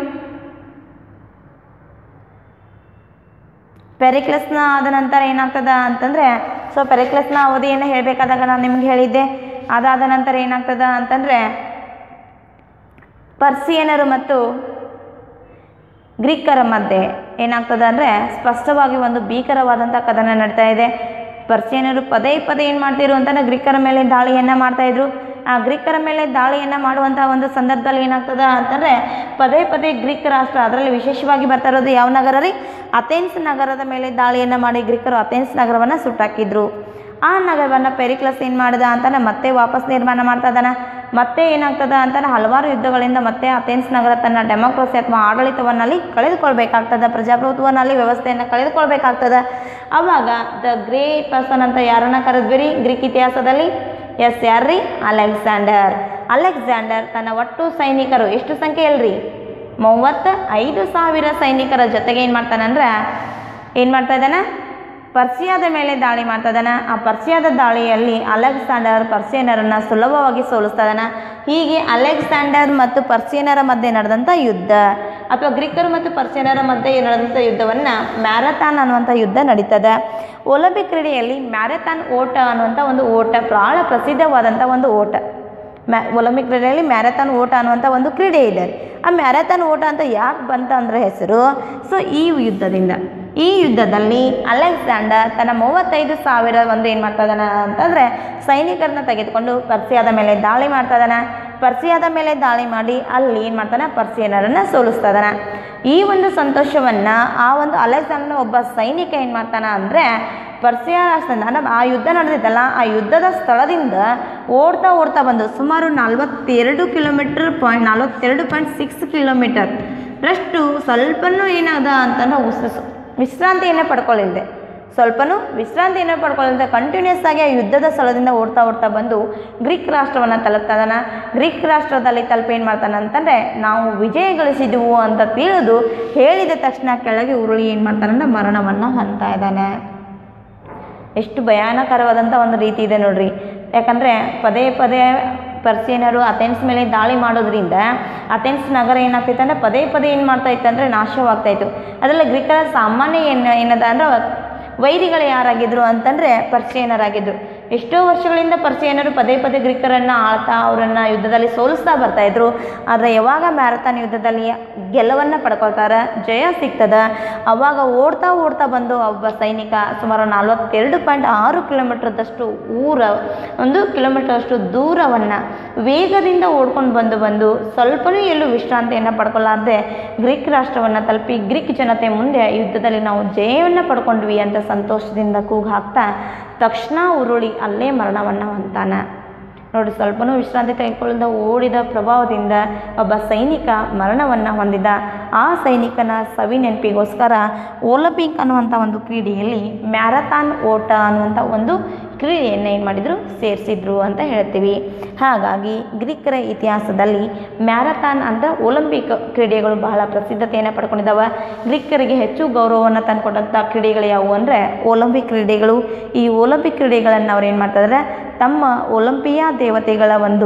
S1: ಪೆರಿಕ್ಲಸ್ನ ಆದ ನಂತರ ಏನಾಗ್ತದ ಅಂತಂದರೆ ಸೊ ಪೆರಿಕ್ಲಸ್ನ ಅವಧಿಯನ್ನು ಹೇಳಬೇಕಾದಾಗ ನಾನು ನಿಮ್ಗೆ ಹೇಳಿದ್ದೆ ಅದಾದ ನಂತರ ಏನಾಗ್ತದ ಅಂತಂದರೆ ಪರ್ಸಿಯನರು ಮತ್ತು ಗ್ರೀಕರ ಮಧ್ಯೆ ಏನಾಗ್ತದೆ ಅಂದರೆ ಸ್ಪಷ್ಟವಾಗಿ ಒಂದು ಭೀಕರವಾದಂಥ ಕದನ ನಡೀತಾ ಇದೆ ಪರ್ಸಿಯನರು ಪದೇ ಪದೇ ಏನು ಮಾಡ್ತಿರು ಅಂತಂದ್ರೆ ಗ್ರೀಕರ ಮೇಲೆ ದಾಳಿಯನ್ನು ಮಾಡ್ತಾಯಿದ್ರು ಆ ಗ್ರೀಕರ ಮೇಲೆ ದಾಳಿಯನ್ನು ಮಾಡುವಂಥ ಒಂದು ಸಂದರ್ಭದಲ್ಲಿ ಏನಾಗ್ತದ ಅಂತಂದರೆ ಪದೇ ಪದೇ ಗ್ರೀಕ್ ರಾಷ್ಟ್ರ ಅದರಲ್ಲಿ ವಿಶೇಷವಾಗಿ ಬರ್ತಾ ಇರೋದು ಯಾವ ನಗರ ರೀ ಅಥೆನ್ಸ್ ನಗರದ ಮೇಲೆ ದಾಳಿಯನ್ನು ಮಾಡಿ ಗ್ರೀಕರು ಅಥೆನ್ಸ್ ನಗರವನ್ನು ಸುಟ್ಟಾಕಿದ್ರು ಆ ನಗರವನ್ನು ಪೆರಿಕ್ಲಸ್ ಏನು ಮಾಡಿದ ಅಂತಾನೆ ಮತ್ತೆ ವಾಪಸ್ ನಿರ್ಮಾಣ ಮಾಡ್ತಾ ಇದ್ದಾನೆ ಮತ್ತೆ ಏನಾಗ್ತದ ಅಂತಾನೆ ಹಲವಾರು ಯುದ್ಧಗಳಿಂದ ಮತ್ತೆ ಅಥೆನ್ಸ್ ನಗರ ತನ್ನ ಡೆಮೋಕ್ರಸಿ ಅಥವಾ ಆಡಳಿತವನ್ನಲ್ಲಿ ಕಳೆದುಕೊಳ್ಬೇಕಾಗ್ತದೆ ಪ್ರಜಾಪ್ರಭುತ್ವನಲ್ಲಿ ವ್ಯವಸ್ಥೆಯನ್ನು ಕಳೆದುಕೊಳ್ಬೇಕಾಗ್ತದೆ ಅವಾಗ ದ ಗ್ರೇಟ್ ಪರ್ಸನ್ ಅಂತ ಯಾರನ್ನ ಕರೆದ್ವಿ ರೀ ಗ್ರೀಕ್ ಇತಿಹಾಸದಲ್ಲಿ ಎಸ್ ಯಾರ್ರಿ ಅಲೆಕ್ಸಾಂಡರ್ ಅಲೆಕ್ಸಾಂಡರ್ ತನ್ನ ಒಟ್ಟು ಸೈನಿಕರು ಎಷ್ಟು ಸಂಖ್ಯೆ ಅಲ್ರಿ ಮೂವತ್ತ ಐದು ಸಾವಿರ ಸೈನಿಕರ ಜೊತೆಗೆ ಏನು ಮಾಡ್ತಾನಂದ್ರೆ ಏನು ಮಾಡ್ತಾ ಇದ್ದಾನೆ ಪರ್ಸಿಯಾದ ಮೇಲೆ ದಾಳಿ ಮಾಡ್ತಾ ಇದ್ದಾನೆ ಆ ಪರ್ಸಿಯಾದ ದಾಳಿಯಲ್ಲಿ ಅಲೆಕ್ಸಾಂಡರ್ ಪರ್ಸಿಯನರನ್ನು ಸುಲಭವಾಗಿ ಸೋಲಿಸ್ತಾ ಇದ್ದಾನೆ ಹೀಗೆ ಅಲೆಕ್ಸಾಂಡರ್ ಮತ್ತು ಪರ್ಸಿಯನರ ಮಧ್ಯೆ ನಡೆದಂಥ ಯುದ್ಧ ಅಥವಾ ಗ್ರೀಕರು ಮತ್ತು ಪರ್ಸಿಯನರ ಮಧ್ಯೆ ನಡೆದಂಥ ಯುದ್ಧವನ್ನು ಮ್ಯಾರಥಾನ್ ಅನ್ನುವಂಥ ಯುದ್ಧ ನಡೀತದೆ ಒಲಿಂಪಿಕ್ ಕ್ರೀಡೆಯಲ್ಲಿ ಮ್ಯಾರಥಾನ್ ಓಟ ಅನ್ನುವಂಥ ಒಂದು ಓಟ ಬಹಳ ಪ್ರಸಿದ್ಧವಾದಂಥ ಒಂದು ಓಟ ಮ್ಯಾ ಒಲಿಂಪಿಕ್ ಕ್ರೀಡೆಯಲ್ಲಿ ಮ್ಯಾರಥಾನ್ ಓಟ ಅನ್ನುವಂಥ ಒಂದು ಕ್ರೀಡೆ ಇದೆ ಆ ಮ್ಯಾರಥಾನ್ ಓಟ ಅಂತ ಯಾಕೆ ಬಂತ ಅಂದರೆ ಹೆಸರು ಸೊ ಈ ಯುದ್ಧದಿಂದ ಈ ಯುದ್ಧದಲ್ಲಿ ಅಲೆಕ್ಸಾಂಡರ್ ತನ್ನ ಮೂವತ್ತೈದು ಸಾವಿರ ಒಂದು ಏನು ಮಾಡ್ತಾ ಇದ್ದಾನೆ ಅಂತಂದರೆ ಸೈನಿಕರನ್ನ ತೆಗೆದುಕೊಂಡು ಪರ್ಸಿಯಾದ ಮೇಲೆ ದಾಳಿ ಮಾಡ್ತಾ ಇದ್ದಾನೆ ಪರ್ಸಿಯಾದ ಮೇಲೆ ದಾಳಿ ಮಾಡಿ ಅಲ್ಲಿ ಏನು ಮಾಡ್ತಾನೆ ಪರ್ಸಿಯನರನ್ನು ಸೋಲಿಸ್ತಾ ಇದ್ದಾನೆ ಈ ಒಂದು ಸಂತೋಷವನ್ನು ಆ ಒಂದು ಅಲೆಕ್ಸಾಂಡರ್ ಒಬ್ಬ ಸೈನಿಕ ಏನು ಮಾಡ್ತಾನೆ ಅಂದರೆ ಪರ್ಸಿಯಾ ರಾಷ್ಟ್ರದಿಂದ ಅಂದ್ರೆ ಆ ಯುದ್ಧ ನಡೆದಿತ್ತಲ್ಲ ಆ ಯುದ್ಧದ ಸ್ಥಳದಿಂದ ಓಡ್ತಾ ಓಡ್ತಾ ಬಂದು ಸುಮಾರು ನಲ್ವತ್ತೆರಡು ಕಿಲೋಮೀಟರ್ ಪಾಯಿಂಟ್ ನಲ್ವತ್ತೆರಡು ಪಾಯಿಂಟ್ ಸಿಕ್ಸ್ ಕಿಲೋಮೀಟರ್ ರಷ್ಟು ಸ್ವಲ್ಪನೂ ಏನಾದ ಅಂತಂದ್ರೆ ಉಸ್ ವಿಶ್ರಾಂತಿಯನ್ನು ಪಡ್ಕೊಳ್ಳಿಲ್ದೆ ಸ್ವಲ್ಪನೂ ವಿಶ್ರಾಂತಿಯನ್ನು ಪಡ್ಕೊಳ್ಳಿಲ್ದೆ ಕಂಟಿನ್ಯೂಸ್ ಆಗಿ ಆ ಯುದ್ಧದ ಸ್ಥಳದಿಂದ ಓಡ್ತಾ ಓಡ್ತಾ ಬಂದು ಗ್ರೀಕ್ ರಾಷ್ಟ್ರವನ್ನು ತಲುಪ್ತಾ ಇದ್ದಾನೆ ಗ್ರೀಕ್ ರಾಷ್ಟ್ರದಲ್ಲಿ ತಲುಪಿ ಏನು ಮಾಡ್ತಾನೆ ಅಂತಂದರೆ ನಾವು ವಿಜಯ ಗಳಿಸಿದೆವು ಅಂತ ತಿಳಿದು ಹೇಳಿದ ತಕ್ಷಣ ಕೆಳಗೆ ಉರುಳಿ ಏನು ಮಾಡ್ತಾನಂದ್ರೆ ಮರಣವನ್ನು ಹೊಂದ್ತಾ ಇದ್ದಾನೆ ಎಷ್ಟು ಭಯಾನಕರವಾದಂಥ ಒಂದು ರೀತಿ ಇದೆ ನೋಡ್ರಿ ಯಾಕಂದರೆ ಪದೇ ಪದೇ ಪರ್ಸಿಯನರು ಅಥೆನ್ಸ್ ಮೇಲೆ ದಾಳಿ ಮಾಡೋದ್ರಿಂದ ಅಥೆನ್ಸ್ ನಗರ ಏನಾಗ್ತೈತೆ ಅಂದರೆ ಪದೇ ಪದೇ ಏನು ಮಾಡ್ತಾ ಇತ್ತು ಅಂದರೆ ನಾಶವಾಗ್ತಾಯಿತ್ತು ಅದರಲ್ಲಿ ಗ್ರೀಕರ ಸಾಮಾನ್ಯ ಏನು ಏನದ ಅಂದ್ರೆ ವೈರಿಗಳು ಯಾರಾಗಿದ್ರು ಅಂತಂದರೆ ಪರ್ಸಿಯನರಾಗಿದ್ದರು ಎಷ್ಟೋ ವರ್ಷಗಳಿಂದ ಪರ್ಸಿಯನರು ಪದೇ ಪದೇ ಗ್ರೀಕರನ್ನು ಆಳ್ತಾ ಅವರನ್ನು ಯುದ್ಧದಲ್ಲಿ ಸೋಲಿಸ್ತಾ ಬರ್ತಾಯಿದ್ರು ಆದರೆ ಯಾವಾಗ ಮ್ಯಾರಥಾನ್ ಯುದ್ಧದಲ್ಲಿ ಗೆಲುವನ್ನು ಪಡ್ಕೊಳ್ತಾರೆ ಜಯ ಸಿಗ್ತದ ಅವಾಗ ಓಡ್ತಾ ಓಡ್ತಾ ಬಂದು ಒಬ್ಬ ಸೈನಿಕ ಸುಮಾರು ನಲ್ವತ್ತೆರಡು ಪಾಯಿಂಟ್ ಆರು ಕಿಲೋಮೀಟ್ರದಷ್ಟು ಊರ ಒಂದು ಕಿಲೋಮೀಟರಷ್ಟು ದೂರವನ್ನು ವೇಗದಿಂದ ಓಡ್ಕೊಂಡು ಬಂದು ಬಂದು ಸ್ವಲ್ಪನೂ ಎಲ್ಲೂ ವಿಶ್ರಾಂತಿಯನ್ನು ಪಡ್ಕೊಳ್ಳಾರ್ದೆ ಗ್ರೀಕ್ ರಾಷ್ಟ್ರವನ್ನು ತಲುಪಿ ಗ್ರೀಕ್ ಜನತೆ ಮುಂದೆ ಯುದ್ಧದಲ್ಲಿ ನಾವು ಜಯವನ್ನು ಪಡ್ಕೊಂಡ್ವಿ ಅಂತ ಸಂತೋಷದಿಂದ ಕೂಗು ಹಾಕ್ತಾ ತಕ್ಷಣ ಉರುಳಿ ಅಲ್ಲೇ ಮರಣವನ್ನು ಹೊಂತಾನೆ ನೋಡಿ ಸ್ವಲ್ಪನೂ ವಿಶ್ರಾಂತಿ ತೆಗೆದುಕೊಳ್ಳದ ಓಡಿದ ಪ್ರಭಾವದಿಂದ ಒಬ್ಬ ಸೈನಿಕ ಮರಣವನ್ನು ಹೊಂದಿದ ಆ ಸೈನಿಕನ ಸವಿ ನೆನಪಿಗೋಸ್ಕರ ಒಲಿಂಪಿಕ್ ಅನ್ನುವಂಥ ಒಂದು ಕ್ರೀಡೆಯಲ್ಲಿ ಮ್ಯಾರಥಾನ್ ಓಟ ಅನ್ನುವಂಥ ಒಂದು ಕ್ರೀಡೆಯನ್ನು ಏನು ಮಾಡಿದರು ಸೇರಿಸಿದ್ರು ಅಂತ ಹೇಳ್ತೀವಿ ಹಾಗಾಗಿ ಗ್ರೀಕರ ಇತಿಹಾಸದಲ್ಲಿ ಮ್ಯಾರಥಾನ್ ಅಂದರೆ ಒಲಿಂಪಿಕ್ ಕ್ರೀಡೆಗಳು ಬಹಳ ಪ್ರಸಿದ್ಧತೆಯನ್ನು ಪಡ್ಕೊಂಡಿದ್ದಾವೆ ಗ್ರೀಕರಿಗೆ ಹೆಚ್ಚು ಗೌರವವನ್ನು ತಂದುಕೊಂಡಂಥ ಕ್ರೀಡೆಗಳು ಯಾವುವು ಅಂದರೆ ಒಲಿಂಪಿಕ್ ಕ್ರೀಡೆಗಳು ಈ ಒಲಿಂಪಿಕ್ ಕ್ರೀಡೆಗಳನ್ನು ಅವ್ರು ಏನು ಮಾಡ್ತಾಯಿದ್ದಾರೆ ತಮ್ಮ ಒಲಿಂಪಿಯಾ ದೇವತೆಗಳ ಒಂದು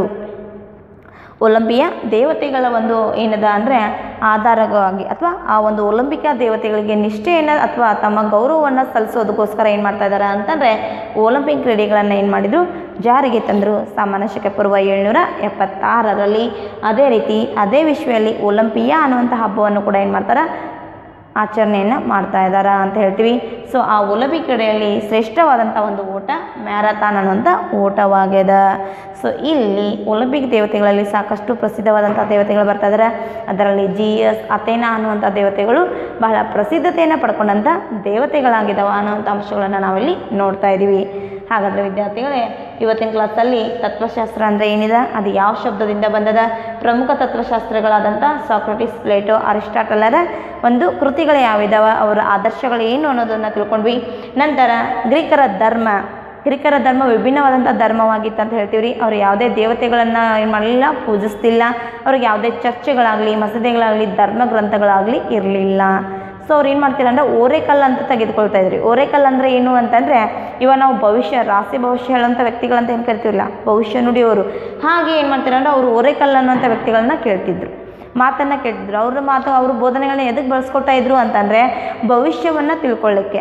S1: ಒಲಿಂಪಿಯ ದೇವತೆಗಳ ಒಂದು ಏನದ ಅಂದರೆ ಆಧಾರವಾಗಿ ಅಥವಾ ಆ ಒಂದು ಒಲಿಂಪಿಕ ದೇವತೆಗಳಿಗೆ ನಿಷ್ಠೆಯನ್ನು ಅಥವಾ ತಮ್ಮ ಗೌರವವನ್ನು ಸಲ್ಲಿಸೋದಕ್ಕೋಸ್ಕರ ಏನು ಮಾಡ್ತಾ ಇದ್ದಾರೆ ಅಂತಂದರೆ ಒಲಿಂಪಿಕ್ ಕ್ರೀಡೆಗಳನ್ನು ಏನು ಮಾಡಿದರು ಜಾರಿಗೆ ತಂದರು ಸಾಮಾನ್ಯ ಶಕ ಪೂರ್ವ ಏಳ್ನೂರ ಎಪ್ಪತ್ತಾರರಲ್ಲಿ ಅದೇ ರೀತಿ ಅದೇ ವಿಶ್ವದಲ್ಲಿ ಒಲಿಂಪಿಯಾ ಅನ್ನುವಂಥ ಹಬ್ಬವನ್ನು ಕೂಡ ಏನು ಮಾಡ್ತಾರೆ ಆಚರಣೆಯನ್ನು ಮಾಡ್ತಾ ಇದ್ದಾರೆ ಅಂತ ಹೇಳ್ತೀವಿ ಸೊ ಆ ಒಲಿಂಪಿಕ್ ಕ್ರೀಡೆಯಲ್ಲಿ ಶ್ರೇಷ್ಠವಾದಂಥ ಒಂದು ಓಟ ಮ್ಯಾರಥಾನ್ ಅನ್ನುವಂಥ ಓಟವಾಗಿದೆ ಸೊ ಇಲ್ಲಿ ಒಲಿಂಪಿಕ್ ದೇವತೆಗಳಲ್ಲಿ ಸಾಕಷ್ಟು ಪ್ರಸಿದ್ಧವಾದಂಥ ದೇವತೆಗಳು ಬರ್ತಾ ಇದ್ದಾರೆ ಅದರಲ್ಲಿ ಜಿ ಎಸ್ ಅಥೇನಾ ಅನ್ನುವಂಥ ದೇವತೆಗಳು ಬಹಳ ಪ್ರಸಿದ್ಧತೆಯನ್ನು ಪಡ್ಕೊಂಡಂಥ ದೇವತೆಗಳಾಗಿದ್ದಾವೆ ಅನ್ನುವಂಥ ಅಂಶಗಳನ್ನು ನಾವಿಲ್ಲಿ ನೋಡ್ತಾ ಇದ್ದೀವಿ ಹಾಗಾದರೆ ವಿದ್ಯಾರ್ಥಿಗಳೇ ಇವತ್ತಿನ ಕ್ಲಾಸಲ್ಲಿ ತತ್ವಶಾಸ್ತ್ರ ಅಂದರೆ ಏನಿದೆ ಅದು ಯಾವ ಶಬ್ದದಿಂದ ಬಂದದ ಪ್ರಮುಖ ತತ್ವಶಾಸ್ತ್ರಗಳಾದಂಥ ಸಾಕ್ರಟಿಸ್ ಪ್ಲೇಟೋ ಅರಿಸ್ಟಾಟಲರ ಒಂದು ಕೃತಿಗಳು ಯಾವಿದಾವ ಅವರ ಆದರ್ಶಗಳು ಏನು ಅನ್ನೋದನ್ನು ತಿಳ್ಕೊಂಡ್ವಿ ನಂತರ ಗ್ರೀಕರ ಧರ್ಮ ಗ್ರೀಕರ ಧರ್ಮ ವಿಭಿನ್ನವಾದಂಥ ಧರ್ಮವಾಗಿತ್ತು ಅಂತ ಹೇಳ್ತೀವಿ ರೀ ಅವ್ರು ಯಾವುದೇ ದೇವತೆಗಳನ್ನು ಏನು ಮಾಡಲಿಲ್ಲ ಪೂಜಿಸ್ತಿಲ್ಲ ಅವ್ರಿಗೆ ಯಾವುದೇ ಚರ್ಚೆಗಳಾಗಲಿ ಮಸೀದಿಗಳಾಗಲಿ ಧರ್ಮ ಗ್ರಂಥಗಳಾಗಲಿ ಇರಲಿಲ್ಲ ಸೊ ಅವ್ರು ಏನು ಮಾಡ್ತೀರ ಅಂದರೆ ಓರೆಕಲ್ ಅಂತ ತೆಗೆದುಕೊಳ್ತಾ ಇದ್ರಿ ಓರೆಕಲ್ ಅಂದರೆ ಏನು ಅಂತಂದರೆ ಇವಾಗ ನಾವು ಭವಿಷ್ಯ ರಾಶಿ ಭವಿಷ್ಯ ಹೇಳುವಂಥ ವ್ಯಕ್ತಿಗಳಂತ ಏನು ಕರಿತೀವಿಲ್ಲ ಭವಿಷ್ಯ ನುಡಿಯೋರು ಹಾಗೆ ಏನು ಮಾಡ್ತಾರೆ ಅಂದರೆ ಅವರು ಓರೆಕಲ್ ಅನ್ನುವಂಥ ವ್ಯಕ್ತಿಗಳನ್ನ ಕೇಳ್ತಿದ್ರು ಮಾತನ್ನು ಕೇಳ್ತಿದ್ರು ಅವ್ರ ಮಾತು ಅವ್ರ ಬೋಧನೆಗಳನ್ನ ಎದಕ್ಕೆ ಬಳಸ್ಕೊಳ್ತಾ ಇದ್ರು ಅಂತಂದರೆ ಭವಿಷ್ಯವನ್ನು ತಿಳ್ಕೊಳ್ಳಿಕ್ಕೆ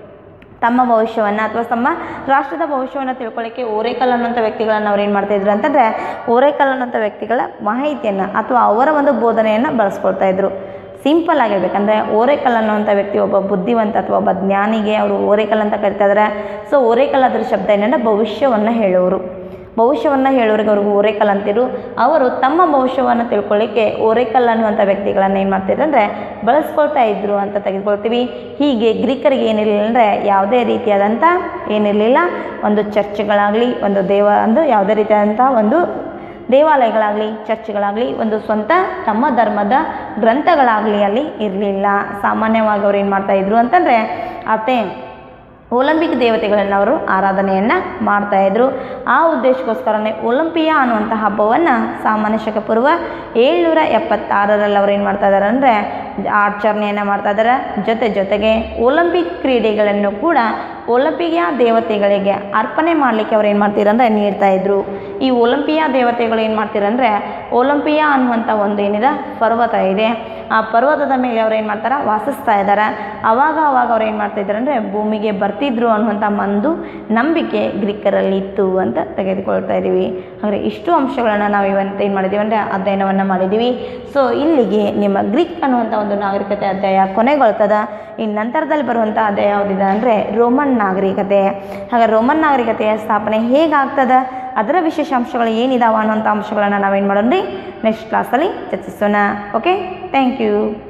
S1: ತಮ್ಮ ಭವಿಷ್ಯವನ್ನು ಅಥವಾ ತಮ್ಮ ರಾಷ್ಟ್ರದ ಭವಿಷ್ಯವನ್ನು ತಿಳ್ಕೊಳ್ಳಿಕ್ಕೆ ಓರೇಕಲ್ ಅನ್ನೋಂಥ ವ್ಯಕ್ತಿಗಳನ್ನು ಅವ್ರು ಏನು ಮಾಡ್ತಾಯಿದ್ರು ಅಂತಂದರೆ ಓರೇಕಲ್ ಅನ್ನೋಂಥ ವ್ಯಕ್ತಿಗಳ ಮಾಹಿತಿಯನ್ನು ಅಥವಾ ಅವರ ಒಂದು ಬೋಧನೆಯನ್ನು ಬಳಸ್ಕೊಳ್ತಾ ಇದ್ರು ಸಿಂಪಲ್ ಆಗಿರ್ಬೇಕಂದ್ರೆ ಓರೇಕಲ್ ಅನ್ನುವಂಥ ವ್ಯಕ್ತಿ ಒಬ್ಬ ಬುದ್ಧಿವಂತ ಅಥವಾ ಒಬ್ಬ ಜ್ಞಾನಿಗೆ ಅವರು ಓರೇಕಲ್ ಅಂತ ಕರಿತಾ ಇದ್ದಾರೆ ಸೊ ಓರೇಕಲ್ ಅದರ ಶಬ್ದ ಏನಂದರೆ ಭವಿಷ್ಯವನ್ನು ಹೇಳೋರು ಭವಿಷ್ಯವನ್ನು ಹೇಳೋರಿಗೆ ಅವ್ರಿಗೆ ಓರೇಕಲ್ ಅಂತಿರು ಅವರು ತಮ್ಮ ಭವಿಷ್ಯವನ್ನು ತಿಳ್ಕೊಳ್ಳಿಕ್ಕೆ ಓರೇಕಲ್ ಅನ್ನುವಂಥ ವ್ಯಕ್ತಿಗಳನ್ನು ಏನು ಮಾಡ್ತಿದ್ರು ಅಂದರೆ ಬಳಸ್ಕೊಳ್ತಾ ಇದ್ರು ಅಂತ ತೆಗೆದುಕೊಳ್ತೀವಿ ಹೀಗೆ ಗ್ರೀಕರಿಗೆ ಏನಿರಲಿಲ್ಲ ಅಂದರೆ ಯಾವುದೇ ರೀತಿಯಾದಂಥ ಏನಿರಲಿಲ್ಲ ಒಂದು ಚರ್ಚ್ಗಳಾಗಲಿ ಒಂದು ದೇವ ಒಂದು ಯಾವುದೇ ರೀತಿಯಾದಂಥ ಒಂದು ದೇವಾಲಯಗಳಾಗಲಿ ಚರ್ಚ್ಗಳಾಗಲಿ ಒಂದು ಸ್ವಂತ ತಮ್ಮ ಧರ್ಮದ ಗ್ರಂಥಗಳಾಗಲಿ ಅಲ್ಲಿ ಇರಲಿಲ್ಲ ಸಾಮಾನ್ಯವಾಗಿ ಅವ್ರು ಏನು ಮಾಡ್ತಾಯಿದ್ರು ಅಂತಂದರೆ ಅತೆ ಒಲಿಂಪಿಕ್ ದೇವತೆಗಳನ್ನು ಅವರು ಆರಾಧನೆಯನ್ನು ಮಾಡ್ತಾಯಿದ್ರು ಆ ಉದ್ದೇಶಕ್ಕೋಸ್ಕರನೇ ಒಲಿಂಪಿಯಾ ಅನ್ನುವಂಥ ಹಬ್ಬವನ್ನು ಸಾಮಾನ್ಯ ಶಕ ಪೂರ್ವ ಏಳ್ನೂರ ಎಪ್ಪತ್ತಾರರಲ್ಲಿ ಅವ್ರು ಏನು ಮಾಡ್ತಾ ಇದ್ದಾರೆ ಅಂದರೆ ಆಚರಣೆಯನ್ನು ಮಾಡ್ತಾ ಇದ್ದಾರೆ ಜೊತೆ ಜೊತೆಗೆ ಒಲಿಂಪಿಕ್ ಕ್ರೀಡೆಗಳನ್ನು ಕೂಡ ಒಲಿಂಪಿಯಾ ದೇವತೆಗಳಿಗೆ ಅರ್ಪಣೆ ಮಾಡಲಿಕ್ಕೆ ಅವ್ರು ಏನು ಮಾಡ್ತೀರಂದ್ರೆ ನೀಡ್ತಾ ಇದ್ರು ಈ ಒಲಿಂಪಿಯಾ ದೇವತೆಗಳು ಏನು ಮಾಡ್ತೀರಂದ್ರೆ ಒಲಿಂಪಿಯಾ ಅನ್ನುವಂಥ ಒಂದು ಏನಿದೆ ಪರ್ವತ ಇದೆ ಆ ಪರ್ವತದ ಮೇಲೆ ಅವ್ರು ಏನು ಮಾಡ್ತಾರೆ ವಾಸಿಸ್ತಾ ಇದ್ದಾರೆ ಅವಾಗ ಅವಾಗ ಅವ್ರು ಏನು ಮಾಡ್ತಾ ಇದ್ದಾರೆ ಅಂದರೆ ಭೂಮಿಗೆ ಬರ್ತಿದ್ರು ಅನ್ನುವಂಥ ಒಂದು ನಂಬಿಕೆ ಗ್ರೀಕರಲ್ಲಿ ಇತ್ತು ಅಂತ ತೆಗೆದುಕೊಳ್ತಾ ಇದ್ದೀವಿ ಹಾಗೆ ಇಷ್ಟು ಅಂಶಗಳನ್ನು ನಾವು ಇವತ್ತು ಏನು ಮಾಡಿದ್ದೀವಿ ಅಂದರೆ ಅಧ್ಯಯನವನ್ನು ಮಾಡಿದ್ದೀವಿ ಸೊ ಇಲ್ಲಿಗೆ ನಿಮ್ಮ ಗ್ರೀಕ್ ಅನ್ನುವಂಥ ಒಂದು ನಾಗರಿಕತೆ ಅಧ್ಯಾಯ ಕೊನೆಗೊಳ್ತದ ಇನ್ನು ನಂತರದಲ್ಲಿ ಬರುವಂಥ ಅಧ್ಯಾಯ ಯಾವುದಿದೆ ಅಂದರೆ ರೋಮನ್ ನಾಗರಿಕತೆ ಹಾಗೆ ರೋಮನ್ ನಾಗರಿಕತೆಯ ಸ್ಥಾಪನೆ ಹೇಗಾಗ್ತದ ಅದರ ವಿಶೇಷಾಂಶಗಳು ಏನಿದಾವ ಅನ್ನೋಂಥ ಅಂಶಗಳನ್ನು ನಾವೇನು ಮಾಡೋಣ ರೀ ನೆಕ್ಸ್ಟ್ ಕ್ಲಾಸಲ್ಲಿ ಚರ್ಚಿಸೋಣ ಓಕೆ ಥ್ಯಾಂಕ್ ಯು